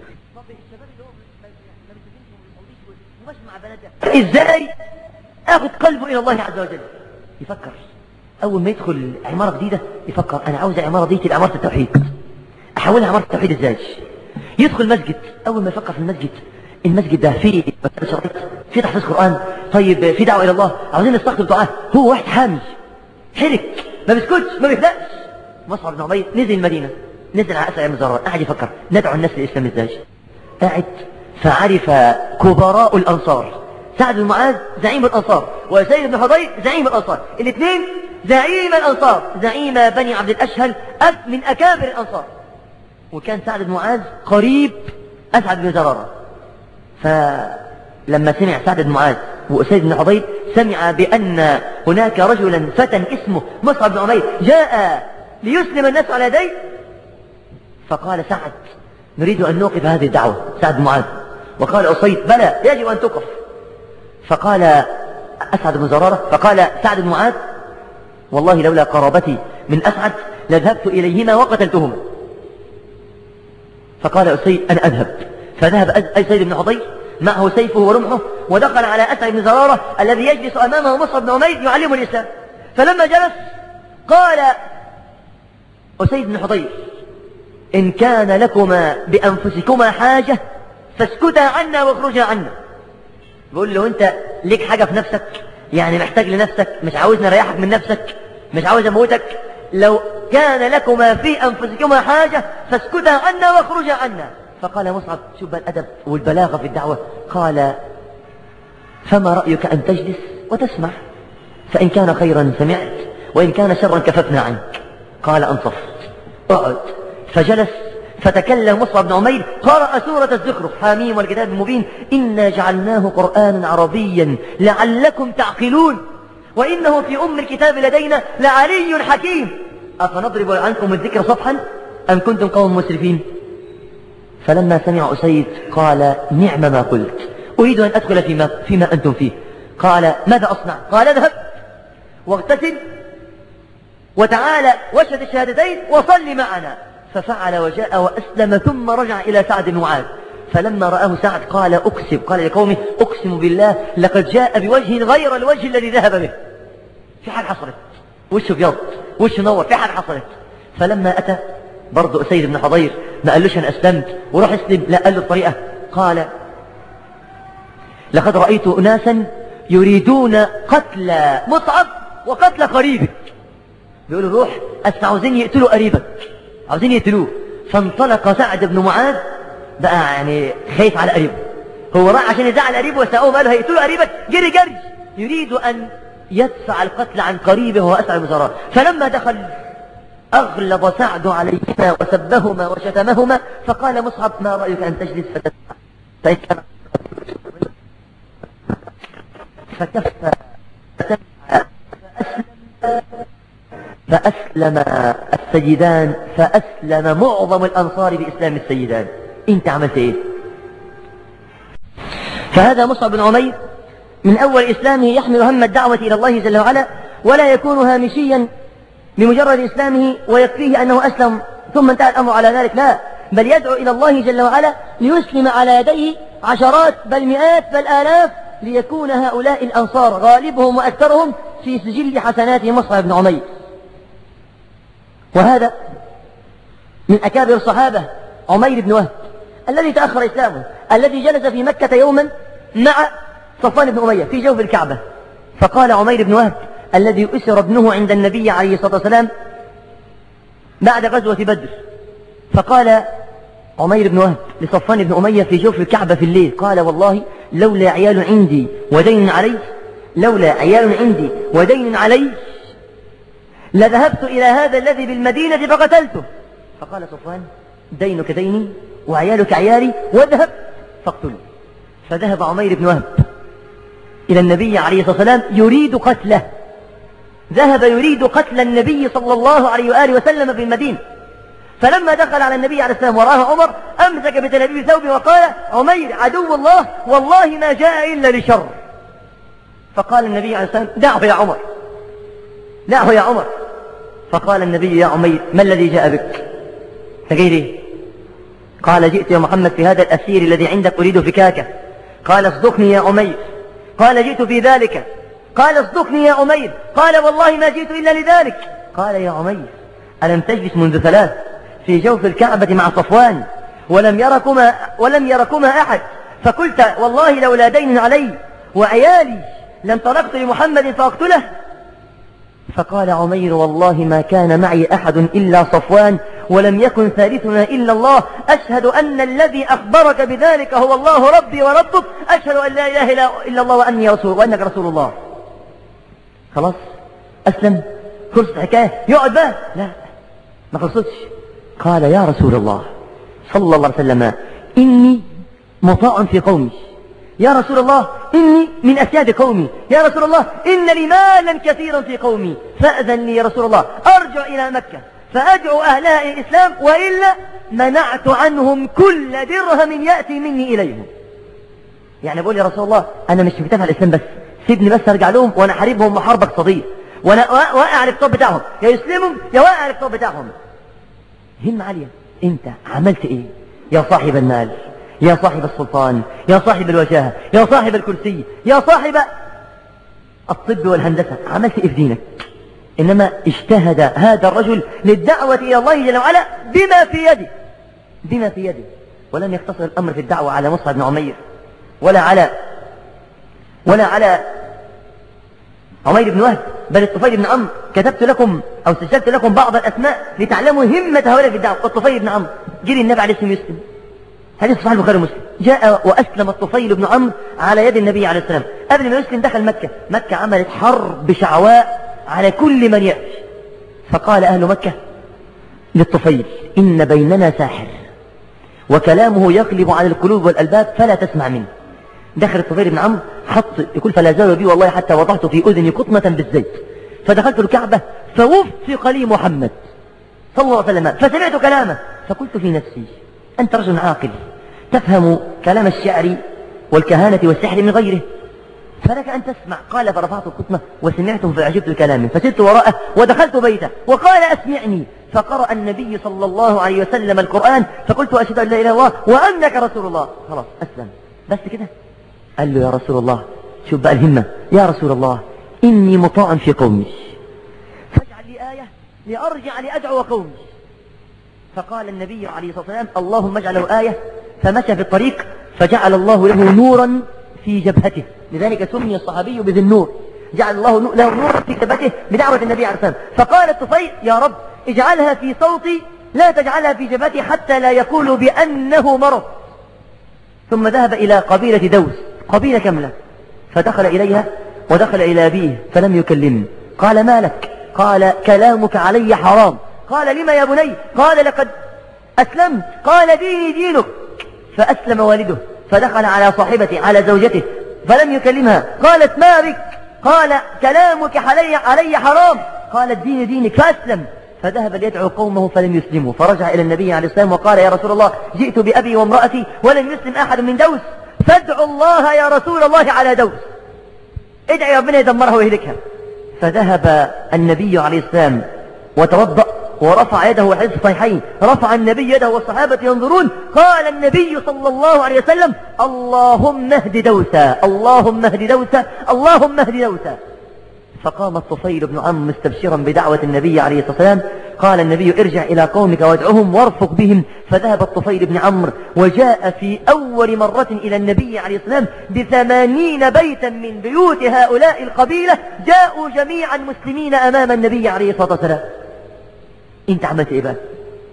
ازاي اخد قلبه الى الله عز وجل يفكر اول ما يدخل عماره جديده يفكر انا عاوز العماره دي تبقى عماره التوحيد احولها عماره التوحيد ازاي يدخل مسجد اول ما يفكر في المسجد المسجد ده فيه مسألة شرعية فيه تحفيظ قرآن طيب في دعوة إلى الله عاوزين نستقبل دعاء هو واحد حامي حرك ما بيسكتش ما بيفلقش مصعب بن عمير نزل المدينة نزل على أسعى المزارات قاعد يفكر ندعو الناس للإسلام ازاي قاعد فعرف كبراء الأنصار سعد بن معاذ زعيم الأنصار وسيد بن حضير زعيم الأنصار الاثنين زعيم الأنصار زعيم بني عبد الأشهل أب من أكابر الأنصار وكان سعد بن معاذ قريب أسعد بن زرارة فلما سمع سعد بن معاذ وأسيد بن حضير سمع بأن هناك رجلا فتى اسمه مصعب بن عمير جاء ليسلم الناس على يديه فقال سعد نريد أن نوقف هذه الدعوة سعد بن معاذ وقال أسيد بلى يجب أن توقف فقال أسعد بن زرارة فقال سعد بن معاذ والله لولا قرابتي من أسعد لذهبت إليهما وقتلتهما فقال أسيد أنا أذهب فذهب أسيد بن حضير معه سيفه ورمحه ودخل على أسعد بن زرارة الذي يجلس أمامه مصعب بن عمير يعلمه الإسلام فلما جلس قال أسيد بن حضير إن كان لكما بأنفسكما حاجة فاسكتا عنا واخرجا عنا بيقول له أنت ليك حاجة في نفسك يعني محتاج لنفسك مش عاوزني أريحك من نفسك مش عاوز أموتك لو كان لكما في أنفسكما حاجة فاسكتا عنا واخرجا عنا فقال مصعب شوف الأدب والبلاغة في الدعوة قال فما رأيك أن تجلس وتسمع فإن كان خيرا سمعت وإن كان شرا كففنا عنك قال أنصفت اقعد فجلس فتكلم مصعب بن عمير قرأ سورة الزخرف حاميم والكتاب المبين إنا جعلناه قرآنا عربيا لعلكم تعقلون وإنه في أم الكتاب لدينا لعلي حكيم أفنضرب عنكم الذكر صفحا أم كنتم قوم مسرفين فلما سمع أسيد قال نعم ما قلت أريد أن أدخل فيما, فيما أنتم فيه قال ماذا أصنع قال اذهب واغتسل وتعالى واشهد الشهادتين وصل معنا ففعل وجاء وأسلم ثم رجع إلى سعد بن معاذ فلما رآه سعد قال أقسم قال لقومه أقسم بالله لقد جاء بوجه غير الوجه الذي ذهب به في حال حصلت وشه ابيض وشه نور في حال حصلت فلما أتى برضه أسيد بن حضير ما قالوش أنا أسلمت وروح اسلم لا قال له الطريقة قال لقد رأيت أناسا يريدون قتل مصعب وقتل قريبك بيقولوا روح أسمع عاوزين يقتلوا قريبك عاوزين يقتلوه فانطلق سعد بن معاذ بقى يعني خايف على قريبه هو راح عشان يزعل قريبه وسأقوم قالوا هيقتلوا قريبك جري جري يريد أن يدفع القتل عن قريبه وأسعى المزارات فلما دخل أغلظ سعد عليهما وسبهما وشتمهما فقال مصعب ما رأيك أن تجلس فتسمع فإن كان فكف فأسلم السيدان فأسلم معظم الأنصار بإسلام السيدان أنت عملت إيه فهذا مصعب بن عمير من أول إسلامه يحمل هم الدعوة إلى الله جل وعلا ولا يكون هامشيا بمجرد إسلامه ويكفيه أنه أسلم ثم انتهى الأمر على ذلك لا بل يدعو إلى الله جل وعلا ليسلم على يديه عشرات بل مئات بل آلاف ليكون هؤلاء الأنصار غالبهم وأكثرهم في سجل حسنات مصعب بن عمير وهذا من أكابر الصحابة عمير بن وهب الذي تأخر إسلامه الذي جلس في مكة يوما مع صفوان بن أمية في جوف الكعبة فقال عمير بن وهب الذي أسر ابنه عند النبي عليه الصلاة والسلام بعد غزوة بدر فقال عمير بن وهب لصفوان بن أمية في جوف الكعبة في الليل قال والله لولا عيال عندي ودين علي لولا عيال عندي ودين علي لذهبت إلى هذا الذي بالمدينة فقتلته فقال صفوان دينك ديني وعيالك عيالي واذهب فاقتله فذهب عمير بن وهب إلى النبي عليه الصلاة والسلام يريد قتله ذهب يريد قتل النبي صلى الله عليه وآله وسلم في المدينة فلما دخل على النبي عليه السلام وراه عمر أمسك بتلابيب ثوبه وقال عمير عدو الله والله ما جاء إلا لشر فقال النبي عليه السلام دعه يا عمر دعه يا عمر فقال النبي يا عمير ما الذي جاء بك فجاي ليه قال جئت يا محمد في هذا الأسير الذي عندك أريد فكاكه قال اصدقني يا عمير قال جئت في ذلك قال اصدقني يا عمير قال والله ما جئت إلا لذلك قال يا عمير ألم تجلس منذ ثلاث في جوف الكعبة مع صفوان ولم يركما ولم يركما أحد فقلت والله لولا دين علي وعيالي لم طلقت لمحمد فأقتله فقال عمير والله ما كان معي أحد إلا صفوان ولم يكن ثالثنا إلا الله أشهد أن الذي أخبرك بذلك هو الله ربي وربك أشهد أن لا إله إلا الله وأني رسول وأنك رسول الله خلاص أسلم خلصت حكاية يقعد بقى لا ما خلصتش قال يا رسول الله صلى الله عليه وسلم إني مطاع في قومي يا رسول الله إني من أسياد قومي يا رسول الله إن لي مالا كثيرا في قومي فأذن لي يا رسول الله أرجع إلى مكة فأدعو أهلها إلى الإسلام وإلا منعت عنهم كل درهم يأتي مني إليهم يعني بقول يا رسول الله أنا مش متابع الإسلام بس سيبني بس أرجع لهم وأنا حاربهم محاربة اقتصادية وأنا واقع على الكتاب بتاعهم يا يسلمهم يا واقع على الكتاب بتاعهم هم عالية أنت عملت إيه يا صاحب المال يا صاحب السلطان يا صاحب الوجاهة يا صاحب الكرسي يا صاحب الطب والهندسة عملت إيه في دينك إنما اجتهد هذا الرجل للدعوة إلى الله جل وعلا بما في يده بما في يده ولم يقتصر الأمر في الدعوة على مصعب بن عمير ولا على ولا على عمير بن وهب بل الطفيل بن عمرو كتبت لكم أو سجلت لكم بعض الأسماء لتعلموا همة هؤلاء في الدعوة الطفيل بن عمرو جري النبي عليه الصلاة والسلام حديث صحيح البخاري ومسلم جاء وأسلم الطفيل بن عمرو على يد النبي عليه السلام قبل ما يسلم دخل مكة مكة عملت حرب شعواء على كل من يأتي فقال أهل مكة للطفيل إن بيننا ساحر وكلامه يغلب على القلوب والألباب فلا تسمع منه دخل الطفيل بن عمرو حط يقول فلا زال بي والله حتى وضعت في أذني قطمة بالزيت فدخلت الكعبة فوفق لي محمد صلى الله عليه وسلم فسمعت كلامه فقلت في نفسي أنت رجل عاقل تفهم كلام الشعر والكهانة والسحر من غيره فلك أن تسمع قال فرفعت القطمة وسمعته فعجبت كلامه فسرت وراءه ودخلت بيته وقال أسمعني فقرأ النبي صلى الله عليه وسلم القرآن فقلت أشهد أن لا إله إلا الله وأنك رسول الله خلاص أسلم بس كده قال له يا رسول الله شوف بقى الهمة يا رسول الله إني مطاع في قومي فاجعل لي آية لأرجع لأدعو قومي فقال النبي عليه الصلاة والسلام اللهم اجعله آية فمشى في الطريق فجعل الله له نورا في جبهته لذلك سمي الصحابي بذي النور جعل الله له نورا في جبهته بدعوة النبي عليه الصلاة والسلام فقال الطفيل يا رب اجعلها في صوتي لا تجعلها في جبهتي حتى لا يقول بأنه مرض ثم ذهب إلى قبيلة دوس قبيلة كاملة فدخل إليها ودخل إلى أبيه فلم يكلمه قال ما لك قال كلامك علي حرام قال لما يا بني قال لقد أسلمت قال ديني دينك فأسلم والده فدخل على صاحبته على زوجته فلم يكلمها قالت ما بك قال كلامك علي, علي حرام قالت دين دينك فأسلم فذهب ليدعو قومه فلم يسلموا فرجع إلى النبي عليه السلام وقال يا رسول الله جئت بأبي وامرأتي ولم يسلم أحد من دوس فادعوا الله يا رسول الله على دوس ادعي ربنا يدمرها ويهلكها فذهب النبي عليه السلام وتوضأ ورفع يده حديث الصحيحين رفع النبي يده والصحابة ينظرون قال النبي صلى الله عليه وسلم اللهم اهد دوسا اللهم اهد دوسا اللهم اهد دوسا فقام الطفيل بن عم مستبشرا بدعوة النبي عليه الصلاة والسلام قال النبي ارجع إلى قومك وادعهم وارفق بهم فذهب الطفيل بن عمرو وجاء في أول مرة إلى النبي عليه الصلاة والسلام بثمانين بيتا من بيوت هؤلاء القبيلة جاءوا جميعا مسلمين أمام النبي عليه الصلاة والسلام انت عملت ايه بقى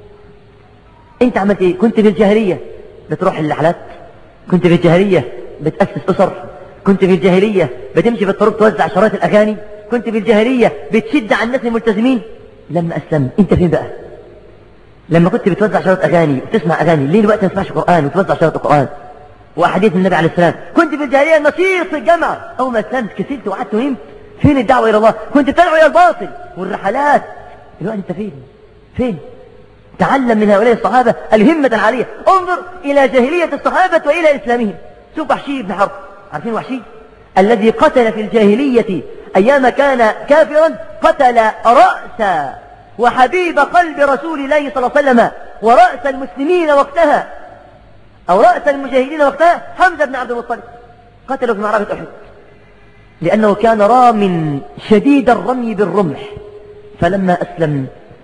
انت عملت ايه كنت في الجاهلية بتروح الرحلات كنت في الجاهلية بتأسس أسر كنت في الجاهلية بتمشي في الطرق توزع شرايط الأغاني كنت في الجاهلية بتشد على الناس الملتزمين لما أسلمت انت فين بقى لما كنت بتوزع شرايط أغاني وتسمع أغاني ليه الوقت ما تسمعش قرآن وتوزع شرايط القرآن وأحاديث النبي عليه السلام كنت في الجاهلية نشيط في الجامعة أول ما أسلمت كسلت وقعدت ونمت فين الدعوة إلى الله كنت تدعو إلى الباطل والرحلات الوقت انت فين فين تعلم من هؤلاء الصحابة الهمة العالية انظر إلى جاهلية الصحابة وإلى إسلامهم شوف وحشي بن حرب عارفين وحشي الذي قتل في الجاهلية أيام كان كافرا قتل رأس وحبيب قلب رسول الله صلى الله عليه وسلم ورأس المسلمين وقتها أو رأس المجاهدين وقتها حمزة بن عبد المطلب قتله في معركة أحد لأنه كان رام شديد الرمي بالرمح فلما أسلم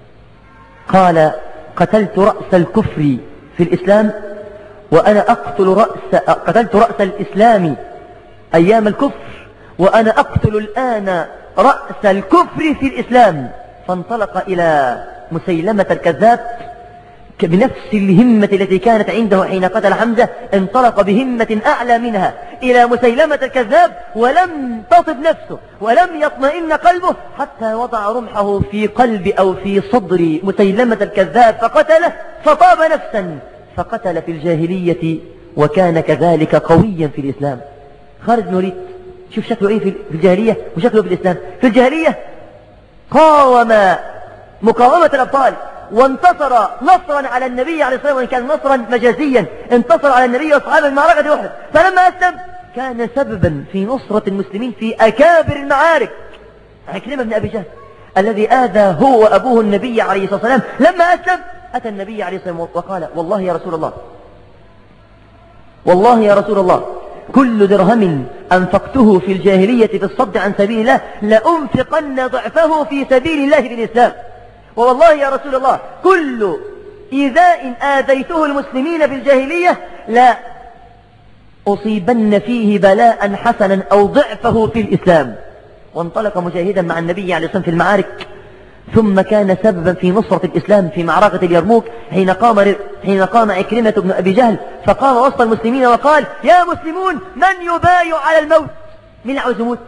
قال قتلت رأس الكفر في الإسلام وأنا أقتل رأس قتلت رأس الإسلام أيام الكفر وأنا أقتل الآن رأس الكفر في الإسلام فانطلق إلى مسيلمة الكذاب بنفس الهمة التي كانت عنده حين قتل حمزة انطلق بهمة أعلى منها إلى مسيلمة الكذاب ولم تطب نفسه ولم يطمئن قلبه حتى وضع رمحه في قلب أو في صدر مسيلمة الكذاب فقتله فطاب نفسا فقتل في الجاهلية وكان كذلك قويا في الإسلام خالد بن وليد شوف شكله ايه في الجاهلية وشكله في الإسلام في الجاهلية قاوم مقاومة الأبطال وانتصر نصرا على النبي عليه الصلاة والسلام وإن كان نصرا مجازيا انتصر على النبي وأصحابه في معركة أحد فلما أسلم كان سببا في نصرة المسلمين في أكابر المعارك عكرمة بن أبي جهل الذي آذى هو وأبوه النبي عليه الصلاة والسلام لما أسلم أتى النبي عليه الصلاة والسلام وقال والله يا رسول الله والله يا رسول الله كل درهم أنفقته في الجاهلية في الصد عن سبيل الله لأنفقن ضعفه في سبيل الله في الإسلام ووالله يا رسول الله كل إيذاء آذيته المسلمين في الجاهلية لا أصيبن فيه بلاء حسنا أو ضعفه في الإسلام وانطلق مجاهدا مع النبي عليه الصلاة والسلام في المعارك ثم كان سببا في نصرة الإسلام في معركة اليرموك حين قام حين قام عكرمة بن أبي جهل فقام وسط المسلمين وقال يا مسلمون من يبايع على الموت من عاوز يموت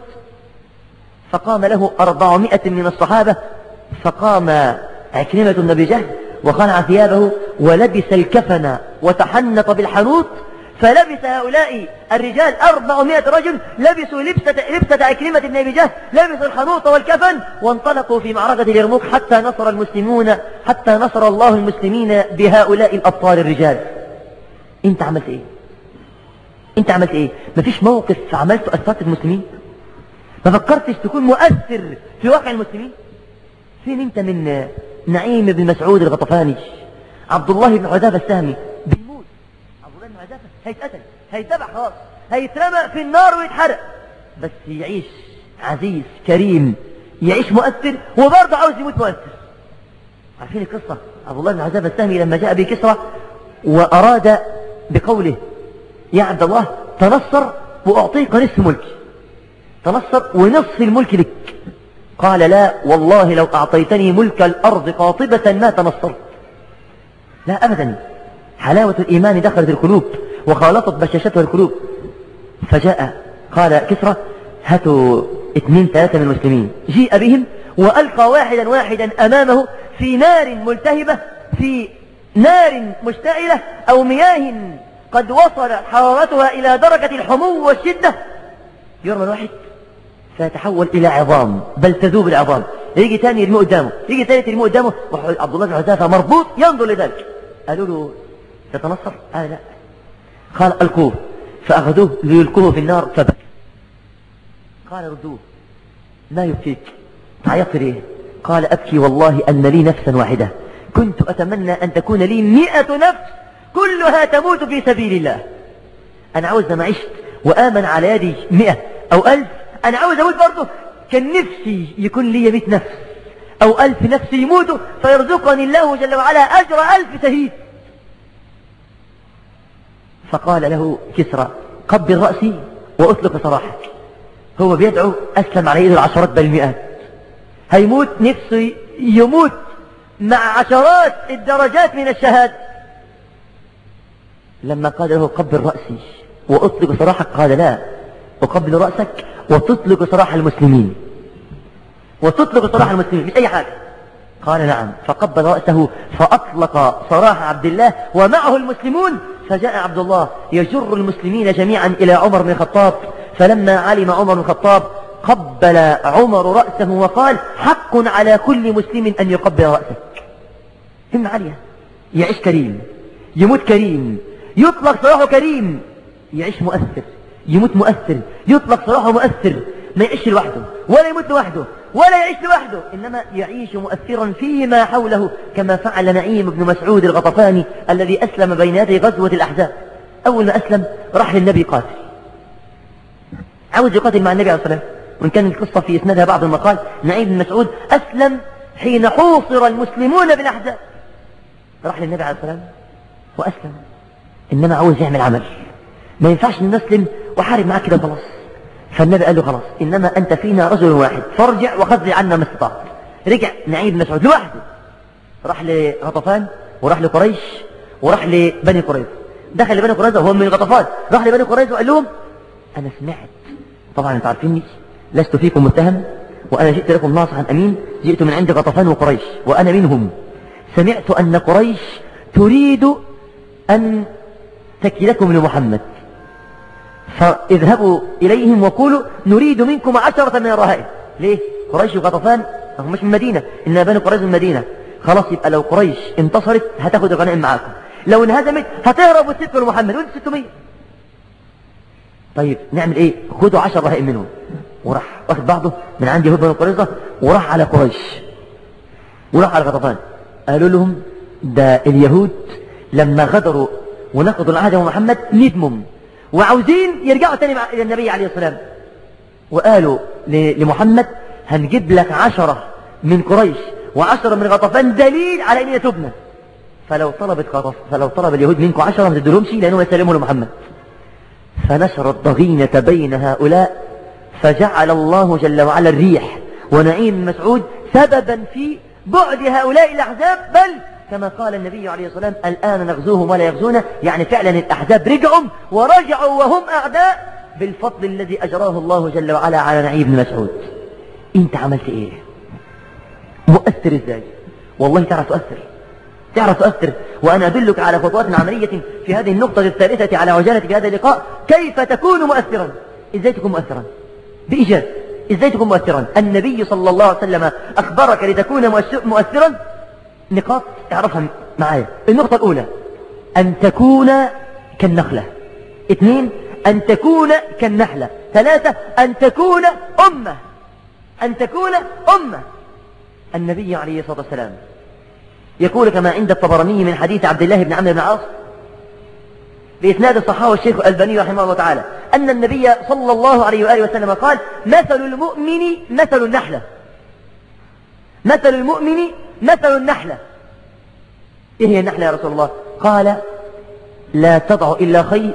فقام له أربعمائة من الصحابة فقام عكرمة بن أبي جهل وخلع ثيابه ولبس الكفن وتحنط بالحنوط فلبس هؤلاء الرجال أربعمائة رجل لبسوا لبسة, لبسة عكرمة بن أبي جهل لبسوا الحنوط والكفن وانطلقوا في معركة اليرموك حتى نصر المسلمون حتى نصر الله المسلمين بهؤلاء الأبطال الرجال انت عملت ايه انت عملت ايه مفيش موقف عملته أثرت المسلمين ما فكرتش تكون مؤثر في واقع المسلمين فين انت من نعيم بن مسعود الغطفاني عبد الله بن حذافة السهمي بيموت عبد الله بن حذافة هيتقتل هيتبع خلاص هيترمى في النار ويتحرق بس يعيش عزيز كريم يعيش مؤثر وبرضه عاوز يموت مؤثر عارفين القصة عبد الله بن حذافة السهمي لما جاء بكسرى وأراد بقوله يا عبد الله تنصر وأعطيك نصف ملكي تنصر ونصف الملك لك قال لا والله لو أعطيتني ملك الأرض قاطبة ما تنصرت لا أبدا حلاوة الإيمان دخلت القلوب وخالطت بشاشتها القلوب فجاء قال كسرى هاتوا اثنين ثلاثة من المسلمين جيء بهم وألقى واحدا واحدا أمامه في نار ملتهبة في نار مشتعلة أو مياه قد وصل حرارتها إلى درجة الحمو والشدة يرمى الواحد فيتحول إلى عظام بل تذوب العظام يجي ثاني يرميه قدامه يجي ثالث يرميه قدامه عبد الله بن حذافة مربوط ينظر لذلك قالوا له تتنصر؟ قال لا قال ألقوه فأخذوه ليلقوه في النار فبكى قال ردوه ما يبكيك تعيط ليه قال أبكي والله أن لي نفسا واحدة كنت أتمنى أن تكون لي مئة نفس كلها تموت في سبيل الله أنا عاوز لما عشت وآمن على يدي مئة أو ألف أنا عاوز أموت برضه كان نفسي يكون لي مئة نفس أو ألف نفس يموتوا فيرزقني الله جل وعلا أجر ألف شهيد فقال له كسرى قبل رأسي وأطلق سراحك هو بيدعو أسلم على يد العشرات بل المئات هيموت نفسه يموت مع عشرات الدرجات من الشهادة لما قال له قبل رأسي وأطلق سراحك قال لا أقبل رأسك وتطلق سراح المسلمين وتطلق سراح المسلمين مش أي حاجة قال نعم فقبل رأسه فأطلق سراح عبد الله ومعه المسلمون فجاء عبد الله يجر المسلمين جميعا إلى عمر بن الخطاب فلما علم عمر بن الخطاب قبل عمر رأسه وقال حق على كل مسلم أن يقبل رأسك هم عالية يعيش كريم يموت كريم يطلق سراحه كريم يعيش مؤثر يموت مؤثر يطلق سراحه مؤثر ما يعيش لوحده ولا يموت لوحده ولا يعيش لوحده إنما يعيش مؤثرا فيما حوله كما فعل نعيم بن مسعود الغطفاني الذي أسلم بين يدي غزوة الأحزاب أول ما أسلم راح للنبي قاتل عاوز يقاتل مع النبي عليه الصلاة والسلام وإن كان القصة في إسنادها بعض المقال نعيم بن مسعود أسلم حين حوصر المسلمون بالأحزاب راح للنبي عليه الصلاة والسلام وأسلم إنما عاوز يعمل عمل ما ينفعش نسلم وحارب معاك كده خلاص فالنبي قال له خلاص إنما أنت فينا رجل واحد فارجع وخذ عنا ما استطعت رجع نعيم بن مسعود لوحده راح لغطفان وراح لقريش وراح لبني قريظة دخل لبني قريظة وهو من غطفان راح لبني قريظة وقال لهم أنا سمعت طبعا أنتوا عارفيني لست فيكم متهم وأنا جئت لكم ناصحا أمين جئت من عند غطفان وقريش وأنا منهم سمعت أن قريش تريد أن تكلكم لمحمد فاذهبوا إليهم وقولوا نريد منكم عشرة من الرهائن ليه؟ قريش وغطفان هم مش من المدينة إنما بني قريش من المدينة خلاص يبقى لو قريش انتصرت هتاخد الغنائم معاكم لو انهزمت هتهرب وتسكوا لمحمد وانت 600 طيب نعمل ايه خدوا 10 رهائن منهم وراح واخد بعضه من عند يهود بني قريظة وراح على قريش وراح على غطفان قالوا لهم ده اليهود لما غدروا ونقضوا العهد مع محمد ندموا وعاوزين يرجعوا تاني مع إلى النبي عليه الصلاة والسلام وقالوا لمحمد هنجيب لك عشرة من قريش وعشرة من غطفان دليل على ان تبنى فلو طلبت غطف فلو طلب اليهود منكم عشرة ما تدلهمش لأنهم يسلموا لمحمد فنشر الضغينة بين هؤلاء فجعل الله جل وعلا الريح ونعيم مسعود سببا في بعد هؤلاء الأحزاب بل كما قال النبي عليه الصلاة والسلام الآن نغزوهم ولا يغزونا يعني فعلا الأحزاب رجعوا ورجعوا وهم أعداء بالفضل الذي أجراه الله جل وعلا على نعيم بن مسعود انت عملت ايه مؤثر ازاي والله تعرف تؤثر تعرف تؤثر وأنا أدلك على خطوات عملية في هذه النقطة الثالثة على عجالة في هذا اللقاء كيف تكون مؤثرا إزاي تكون مؤثرا بإيجاز إزاي تكون مؤثرا النبي صلى الله عليه وسلم أخبرك لتكون مؤثرا نقاط اعرفها معايا النقطة الأولى أن تكون كالنخلة اثنين أن تكون كالنحلة ثلاثة أن تكون أمة أن تكون أمة النبي عليه الصلاة والسلام يقول كما عند الطبراني من حديث عبد الله بن عمرو بن عاص بإسناد الصحابة الشيخ الألباني رحمه الله تعالى أن النبي صلى الله عليه وآله وسلم قال مثل المؤمن مثل النحلة مثل المؤمن مثل النحلة إيه هي النحلة يا رسول الله قال لا تضع إلا خير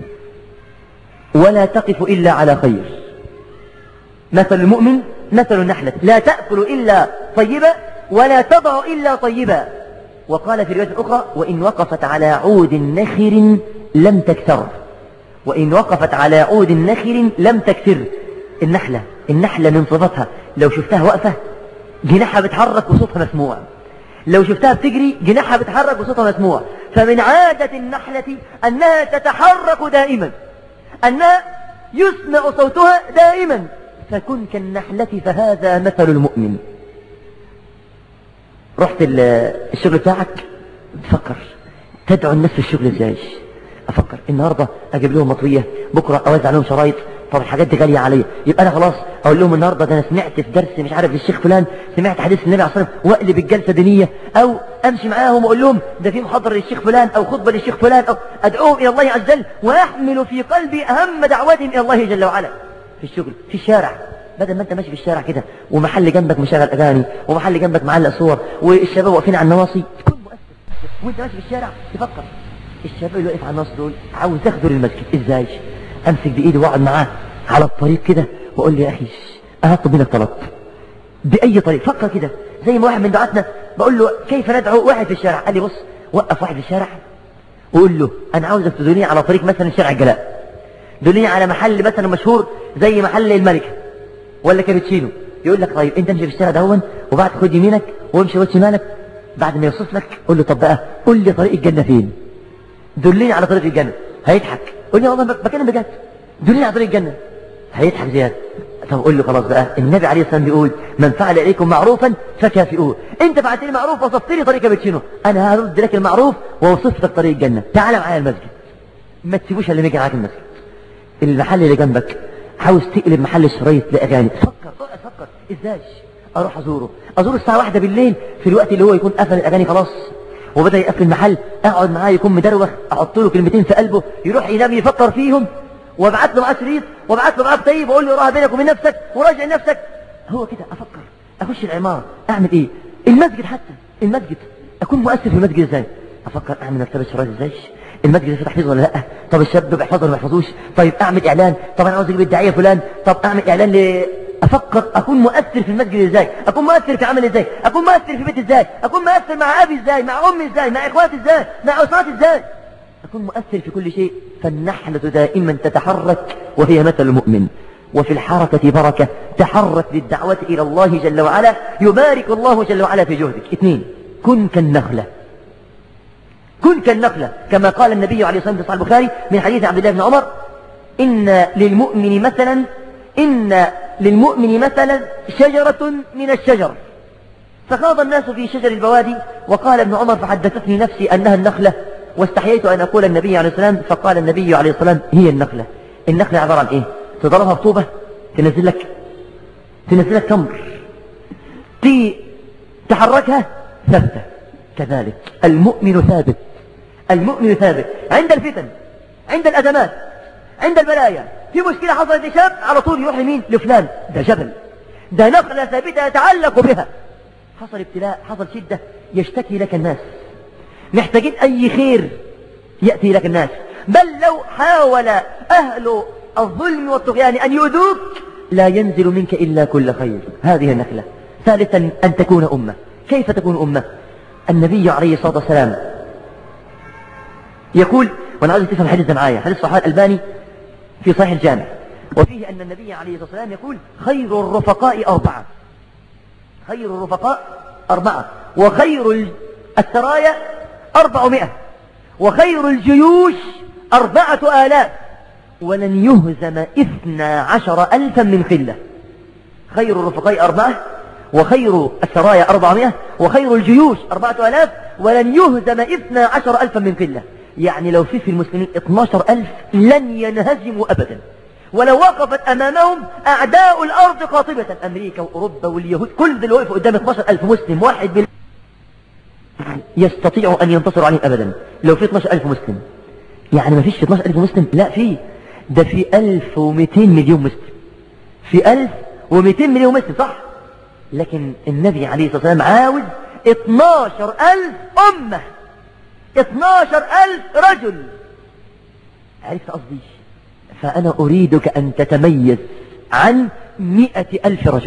ولا تقف إلا على خير مثل المؤمن مثل النحلة لا تأكل إلا طيبا ولا تضع إلا طيبا وقال في رواية أخرى وإن وقفت على عود نخر لم تكسر وإن وقفت على عود نخر لم تكسر النحلة النحلة من صفتها لو شفتها واقفة جناحها بتحرك وصوتها مسموع لو شفتها بتجري جناحها بتحرك وصوتها مسموع فمن عادة النحلة أنها تتحرك دائما أنها يسمع صوتها دائما فكن كالنحلة فهذا مثل المؤمن رحت الشغل بتاعك تفكر تدعو الناس في الشغل ازاي افكر النهاردة اجيب لهم مطوية بكرة اوزع لهم شرايط طب الحاجات دي غالية عليا يبقى انا خلاص اقول لهم النهاردة ده انا سمعت في درس مش عارف للشيخ فلان سمعت حديث النبي عليه الصلاة والسلام واقلب الجلسة دينية او امشي معاهم واقول لهم ده في محاضرة للشيخ فلان او خطبة للشيخ فلان او ادعوهم الى الله عز وجل واحمل في قلبي اهم دعواتهم الى الله جل وعلا في الشغل في الشارع بدل ما انت ماشي في الشارع كده ومحل جنبك مشغل اغاني ومحل جنبك معلق صور والشباب واقفين على النواصي تكون مؤثر وانت ماشي في الشارع تفكر الشباب اللي واقف على الناصي دول عاوز يخدر المسجد ازاي امسك بايدي واقعد معاه على الطريق كده واقول له يا اخي انا هطلب منك طلب باي طريق فكر كده زي ما واحد من دعاتنا بقول له كيف ندعو واحد في الشارع قال لي بص وقف واحد في الشارع وقول له انا عاوزك تدلني على طريق مثلا شارع الجلاء دلني على محل مثلا مشهور زي محل الملكه ولا كابتشينو يقول لك طيب انت امشي في الشارع دهون وبعد خد يمينك وامشي وش شمالك بعد ما يوصف لك قول له طب بقى قول لي طريق الجنه فين دلني على طريق الجنه هيضحك قول لي والله بكلم بجد دلني على طريق الجنه هيضحك زياده طب قول له خلاص بقى النبي عليه الصلاه والسلام بيقول من فعل اليكم معروفا فكافئوه انت فعلت لي معروف وصفت لي طريق كابتشينو انا هرد لك المعروف واوصف لك طريق الجنه تعال معايا المسجد ما تسيبوش اللي يجي معاك المسجد المحل اللي جنبك عاوز تقلب محل الشرايط لأغاني فكر اقعد فكر ازاي اروح ازوره ازوره الساعة واحدة بالليل في الوقت اللي هو يكون قفل الاغاني خلاص وبدأ يقفل المحل اقعد معاه يكون مدروخ احط له كلمتين في قلبه يروح ينام يفكر فيهم وابعت له معاه شريط وابعت له معاه طيب واقول له راها بينك وبين نفسك وراجع نفسك هو كده افكر اخش العمارة اعمل ايه المسجد حتى المسجد اكون مؤثر في المسجد ازاي افكر اعمل مكتبة شرايط ازاي المسجد فيه تحفيظ ولا لا طب الشاب بيحفظه ولا ما بيحفظوش طيب اعمل اعلان طب انا عاوز اجيب الداعيه فلان طب اعمل اعلان ل افكر اكون مؤثر في المسجد ازاي اكون مؤثر في عمل ازاي اكون مؤثر في بيت ازاي اكون مؤثر مع ابي ازاي مع امي ازاي مع اخواتي ازاي مع اسرتي ازاي اكون مؤثر في كل شيء فالنحلة دائما تتحرك وهي مثل المؤمن وفي الحركة بركة تحرك للدعوة إلى الله جل وعلا يبارك الله جل وعلا في جهدك اثنين كن كالنخلة كن كالنخلة كما قال النبي عليه الصلاة والسلام في البخاري من حديث عبد الله بن عمر إن للمؤمن مثلا إن للمؤمن مثلا شجرة من الشجر فخاض الناس في شجر البوادي وقال ابن عمر فحدثتني نفسي أنها النخلة واستحييت أن أقول النبي عليه السلام فقال النبي عليه السلام هي النخلة النخلة عبارة عن إيه تضربها بطوبة تنزل لك تنزل لك تمر تحركها ثابتة كذلك المؤمن ثابت المؤمن ثابت عند الفتن عند الأزمات عند البلايا في مشكلة حصلت لشاب على طول يروح لمين لفلان ده جبل ده نخلة ثابتة يتعلق بها حصل ابتلاء حصل شدة يشتكي لك الناس محتاجين أي خير يأتي لك الناس بل لو حاول أهل الظلم والطغيان أن يؤذوك لا ينزل منك إلا كل خير هذه النخلة ثالثا أن تكون أمة كيف تكون أمة النبي عليه الصلاة والسلام يقول وانا عايز تفهم الحديث ده معايا حديث صحيح الألباني في صحيح الجامع وفيه أن النبي عليه الصلاة والسلام يقول خير الرفقاء أربعة خير الرفقاء أربعة وخير السرايا أربعمائة وخير الجيوش أربعة آلاف ولن يهزم إثنى عشر ألفا من قلة خير الرفقاء أربعة وخير السرايا أربعمائة وخير الجيوش أربعة آلاف ولن يهزم إثنى عشر ألفا من قلة يعني لو في في المسلمين 12 ألف لن ينهزموا أبدا ولو وقفت أمامهم أعداء الأرض قاطبة أمريكا وأوروبا واليهود كل دول وقفوا قدام 12 ألف مسلم واحد بال... يستطيع أن ينتصر عليهم أبدا لو في 12 ألف مسلم يعني ما فيش 12 ألف مسلم لا في ده في 1200 مليون مسلم في 1200 مليون مسلم صح لكن النبي عليه الصلاة والسلام عاوز 12 ألف أمة 12 ألف رجل عرفت قصدي فأنا أريدك أن تتميز عن مئة ألف رجل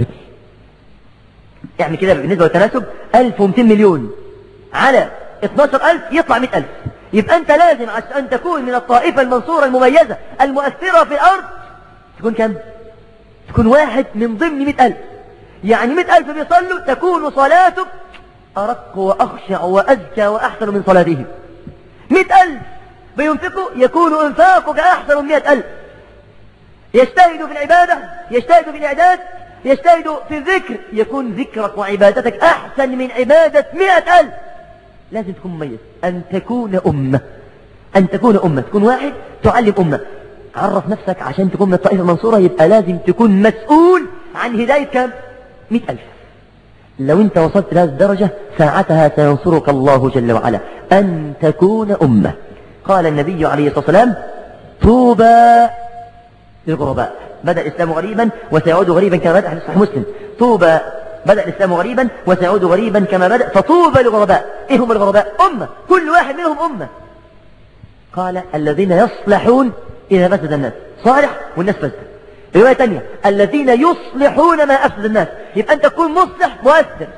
يعني كده بالنسبة للتناسب 1200 مليون على 12 ألف يطلع 100 ألف يبقى أنت لازم عشان تكون من الطائفة المنصورة المميزة المؤثرة في الأرض تكون كم؟ تكون واحد من ضمن 100 ألف يعني 100 ألف بيصلوا تكون صلاتك أرق وأخشع وأزكى وأحسن من صلاتهم مئة ألف بينفقوا يكون إنفاقك أحسن من مئة ألف يجتهد في العبادة يجتهد في الإعداد يجتهد في الذكر يكون ذكرك وعبادتك أحسن من عبادة مئة ألف لازم تكون مميز أن تكون أمة أن تكون أمة تكون واحد تعلم أمة عرف نفسك عشان تكون من الطائفة المنصورة يبقى لازم تكون مسؤول عن هداية كم مئة ألف لو انت وصلت لهذه الدرجة ساعتها سينصرك الله جل وعلا أن تكون أمة قال النبي عليه الصلاة والسلام طوبى للغرباء بدأ الإسلام غريبا وسيعود غريبا كما بدأ حديث صحيح مسلم طوبى بدأ الإسلام غريبا وسيعود غريبا كما بدأ فطوبى للغرباء إيه هم الغرباء أمة كل واحد منهم أمة قال الذين يصلحون إذا فسد الناس صالح والناس فسد رواية تانية الذين يصلحون ما أفسد الناس يبقى أنت تكون مصلح مؤثر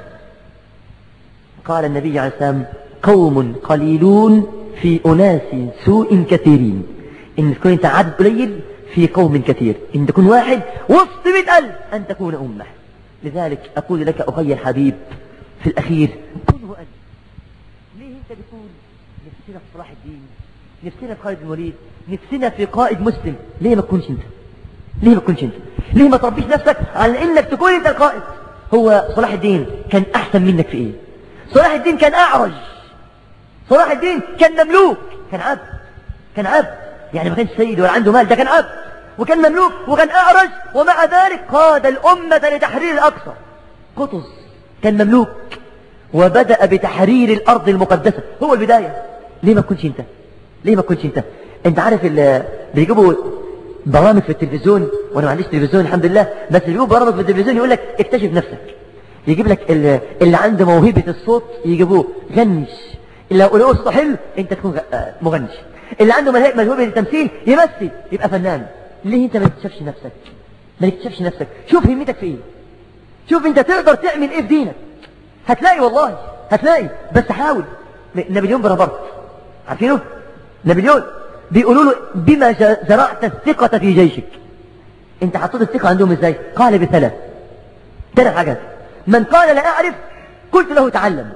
قال النبي عليه السلام قوم قليلون في أناس سوء كثيرين إن تكون أنت عدد قليل في قوم كثير إن تكون واحد وسط مئة ألف أن تكون أمة لذلك أقول لك أخي الحبيب في الأخير كن هو أنت ليه أنت بتقول نفسنا في صلاح الدين نفسنا في خالد بن الوليد نفسنا في قائد مسلم ليه ما تكونش أنت ليه ما تكونش انت ليه ما تربيش نفسك على انك تكون انت القائد هو صلاح الدين كان احسن منك في ايه صلاح الدين كان اعرج صلاح الدين كان مملوك كان عبد كان عبد يعني ما كانش سيد ولا عنده مال ده كان عبد وكان مملوك وكان أعرج ومع ذلك قاد الأمة لتحرير الأقصى قطز كان مملوك وبدأ بتحرير الأرض المقدسة هو البداية ليه ما تكونش انت ليه ما تكونش انت انت عارف اللي بيجيبوا برامج في التلفزيون وانا ما عنديش تلفزيون الحمد لله بس بيجيبوا برامج في التلفزيون يقول لك اكتشف نفسك يجيب لك اللي, اللي عنده موهبة الصوت يجيبوه غنش اللي لو صوته حلو انت تكون غ- آه، مغنش اللي عنده ملهي- موهبة التمثيل يمثل يبقى فنان ليه انت ما تكتشفش نفسك ما تكتشفش نفسك شوف همتك في ايه شوف انت تقدر تعمل ايه في دينك هتلاقي والله هتلاقي بس حاول ن- نابليون بونابرت عارفينه نابليون بيقولوا له بما ج- زرعت الثقة في جيشك انت حطيت الثقة عندهم ازاي قال بثلاث ثلاث حاجات من قال لا اعرف قلت له تعلم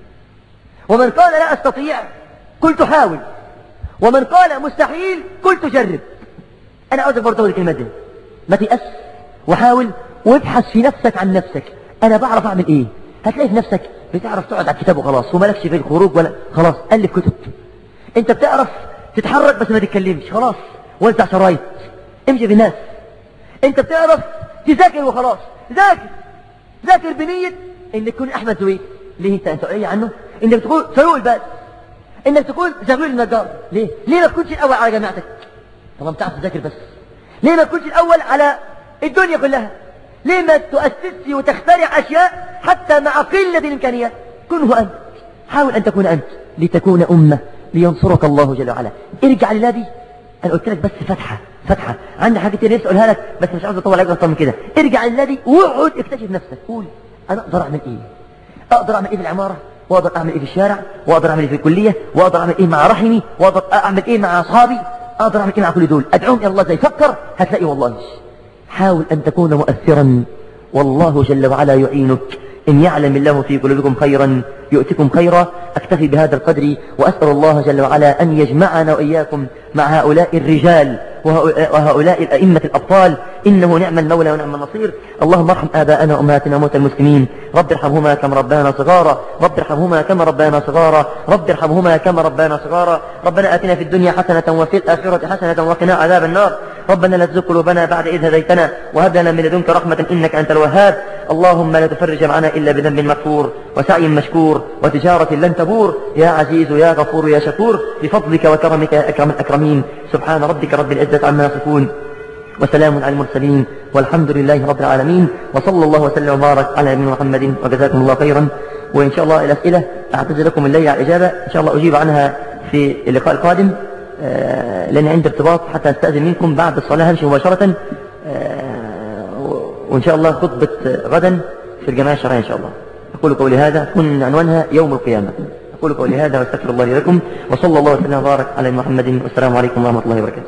ومن قال لا استطيع قلت حاول ومن قال مستحيل قلت جرب انا عاوزك برضه تقول الكلمات دي ما تيأس وحاول وابحث في نفسك عن نفسك انا بعرف اعمل ايه هتلاقي في نفسك بتعرف تقعد على الكتاب وخلاص ومالكش في الخروج ولا خلاص الف كتب انت بتعرف تتحرك بس ما تتكلمش خلاص وزع شرايط امشي بالناس انت بتعرف تذاكر وخلاص ذاكر ذاكر بنية انك تكون احمد زويل ليه انت انت ايه عنه انك تكون فاروق الباس انك تكون زغلول النجار ليه ليه ما تكونش الاول على جامعتك طبعا بتعرف تذاكر بس ليه ما تكونش الاول على الدنيا كلها ليه ما تؤسسي وتخترع اشياء حتى مع قلة الامكانيات كن هو انت حاول ان تكون انت لتكون امة لينصرك الله جل وعلا ارجع للذي انا قلت لك بس فتحة فتحة عندي حاجات كتير نفسي اقولها لك بس مش عاوز اطول عليك اكتر من كده ارجع للذي واقعد اكتشف نفسك قول انا اقدر اعمل ايه اقدر اعمل ايه في العمارة واقدر اعمل ايه في الشارع واقدر اعمل ايه في الكلية واقدر اعمل ايه مع رحمي واقدر اعمل ايه مع اصحابي اقدر اعمل ايه مع كل دول ادعوهم الى الله زي فكر هتلاقي والله حاول ان تكون مؤثرا والله جل وعلا يعينك إن يعلم الله في قلوبكم خيرا يؤتكم خيرا أكتفي بهذا القدر وأسأل الله جل وعلا أن يجمعنا وإياكم مع هؤلاء الرجال وهؤلاء وهؤلاء الأئمة الأبطال إنه نعم المولى ونعم النصير اللهم ارحم آباءنا وأمهاتنا وموتى المسلمين رب ارحمهما كما ربانا صغارا رب ارحمهما كما ربانا صغارا رب ارحمهما كما ربانا صغارا ربنا آتنا في الدنيا حسنة وفي الآخرة حسنة وقنا عذاب النار ربنا لا تزغ قلوبنا بعد إذ هديتنا وهب لنا من لدنك رحمة إنك أنت الوهاب اللهم لا تفرج معنا إلا بذنب مغفور وسعي مشكور وتجارة لن تبور يا عزيز يا غفور يا شكور بفضلك وكرمك يا أكرم الأكرمين سبحان ربك رب العزة عما يصفون وسلام على المرسلين والحمد لله رب العالمين وصلى الله وسلم وبارك على نبينا محمد وجزاكم الله خيرا وإن شاء الله الأسئلة أعتذر لكم الليل على الإجابة إن شاء الله أجيب عنها في اللقاء القادم آه، لأن عندي ارتباط حتى أستأذن منكم بعد الصلاة همشي مباشرة آه، وإن شاء الله خطبة غدا في الجماعة الشرعية إن شاء الله أقول قولي هذا تكون عنوانها يوم القيامة أقول قولي هذا واستغفر الله لي ولكم وصلى الله وسلم وبارك على محمد والسلام عليكم ورحمة الله وبركاته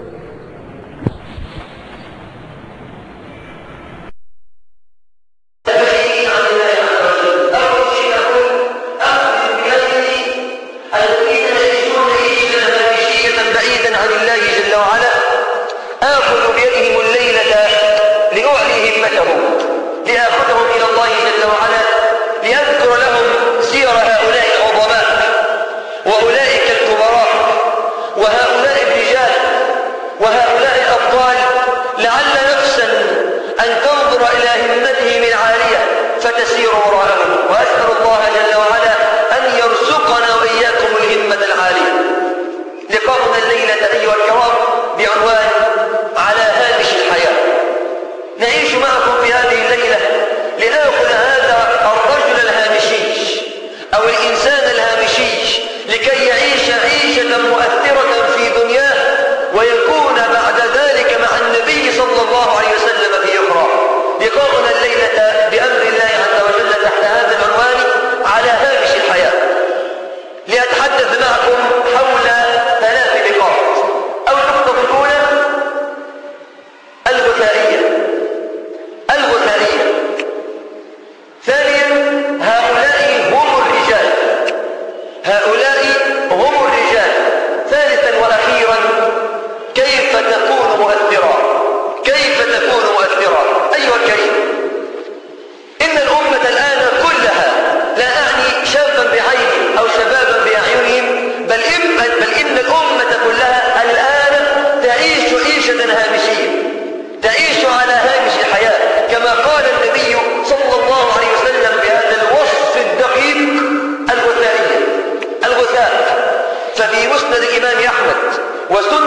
بعيدا عن الله جل وعلا آخذ بيدهم الليلة لأعلي همتهم لآخذهم إلى الله جل وعلا لأذكر لهم سير هؤلاء العظماء وأولئك الكبراء وهؤلاء الرجال وهؤلاء الأبطال لعل نفسا أن تنظر إلى همتهم العالية فتسير وراءهم وأسأل الله جل وعلا أن يرزقنا وإياكم الهمة العالية لقاؤنا الليلة أيها الكرام بعنوان على هامش الحياة نعيش معكم في هذه الليلة لنأخذ هذا الرجل الهامشي أو الإنسان الهامشي لكي يعيش عيشة مؤثرة في دنياه ويكون بعد ذلك مع النبي صلى الله عليه وسلم في أخرى لقاؤنا الليلة بأمر الله عز وجل تحت هذا العنوان على هامش الحياة لأتحدث معكم حول ثلاث نقاط أو النقطة الأولى الغثائية الغثائية ثانيا هؤلاء هم الرجال هؤلاء هم الرجال ثالثا وأخيرا كيف تكون مؤثرا كيف تكون مؤثرا أيها الكريم إن الأمة الآن كلها لا أعني شابا بعينه أو شبابا بأعينهم بل إن, بل إن الأمة كلها الآن تعيش عيشة هامشية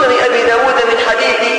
سنن أبي داود من حديث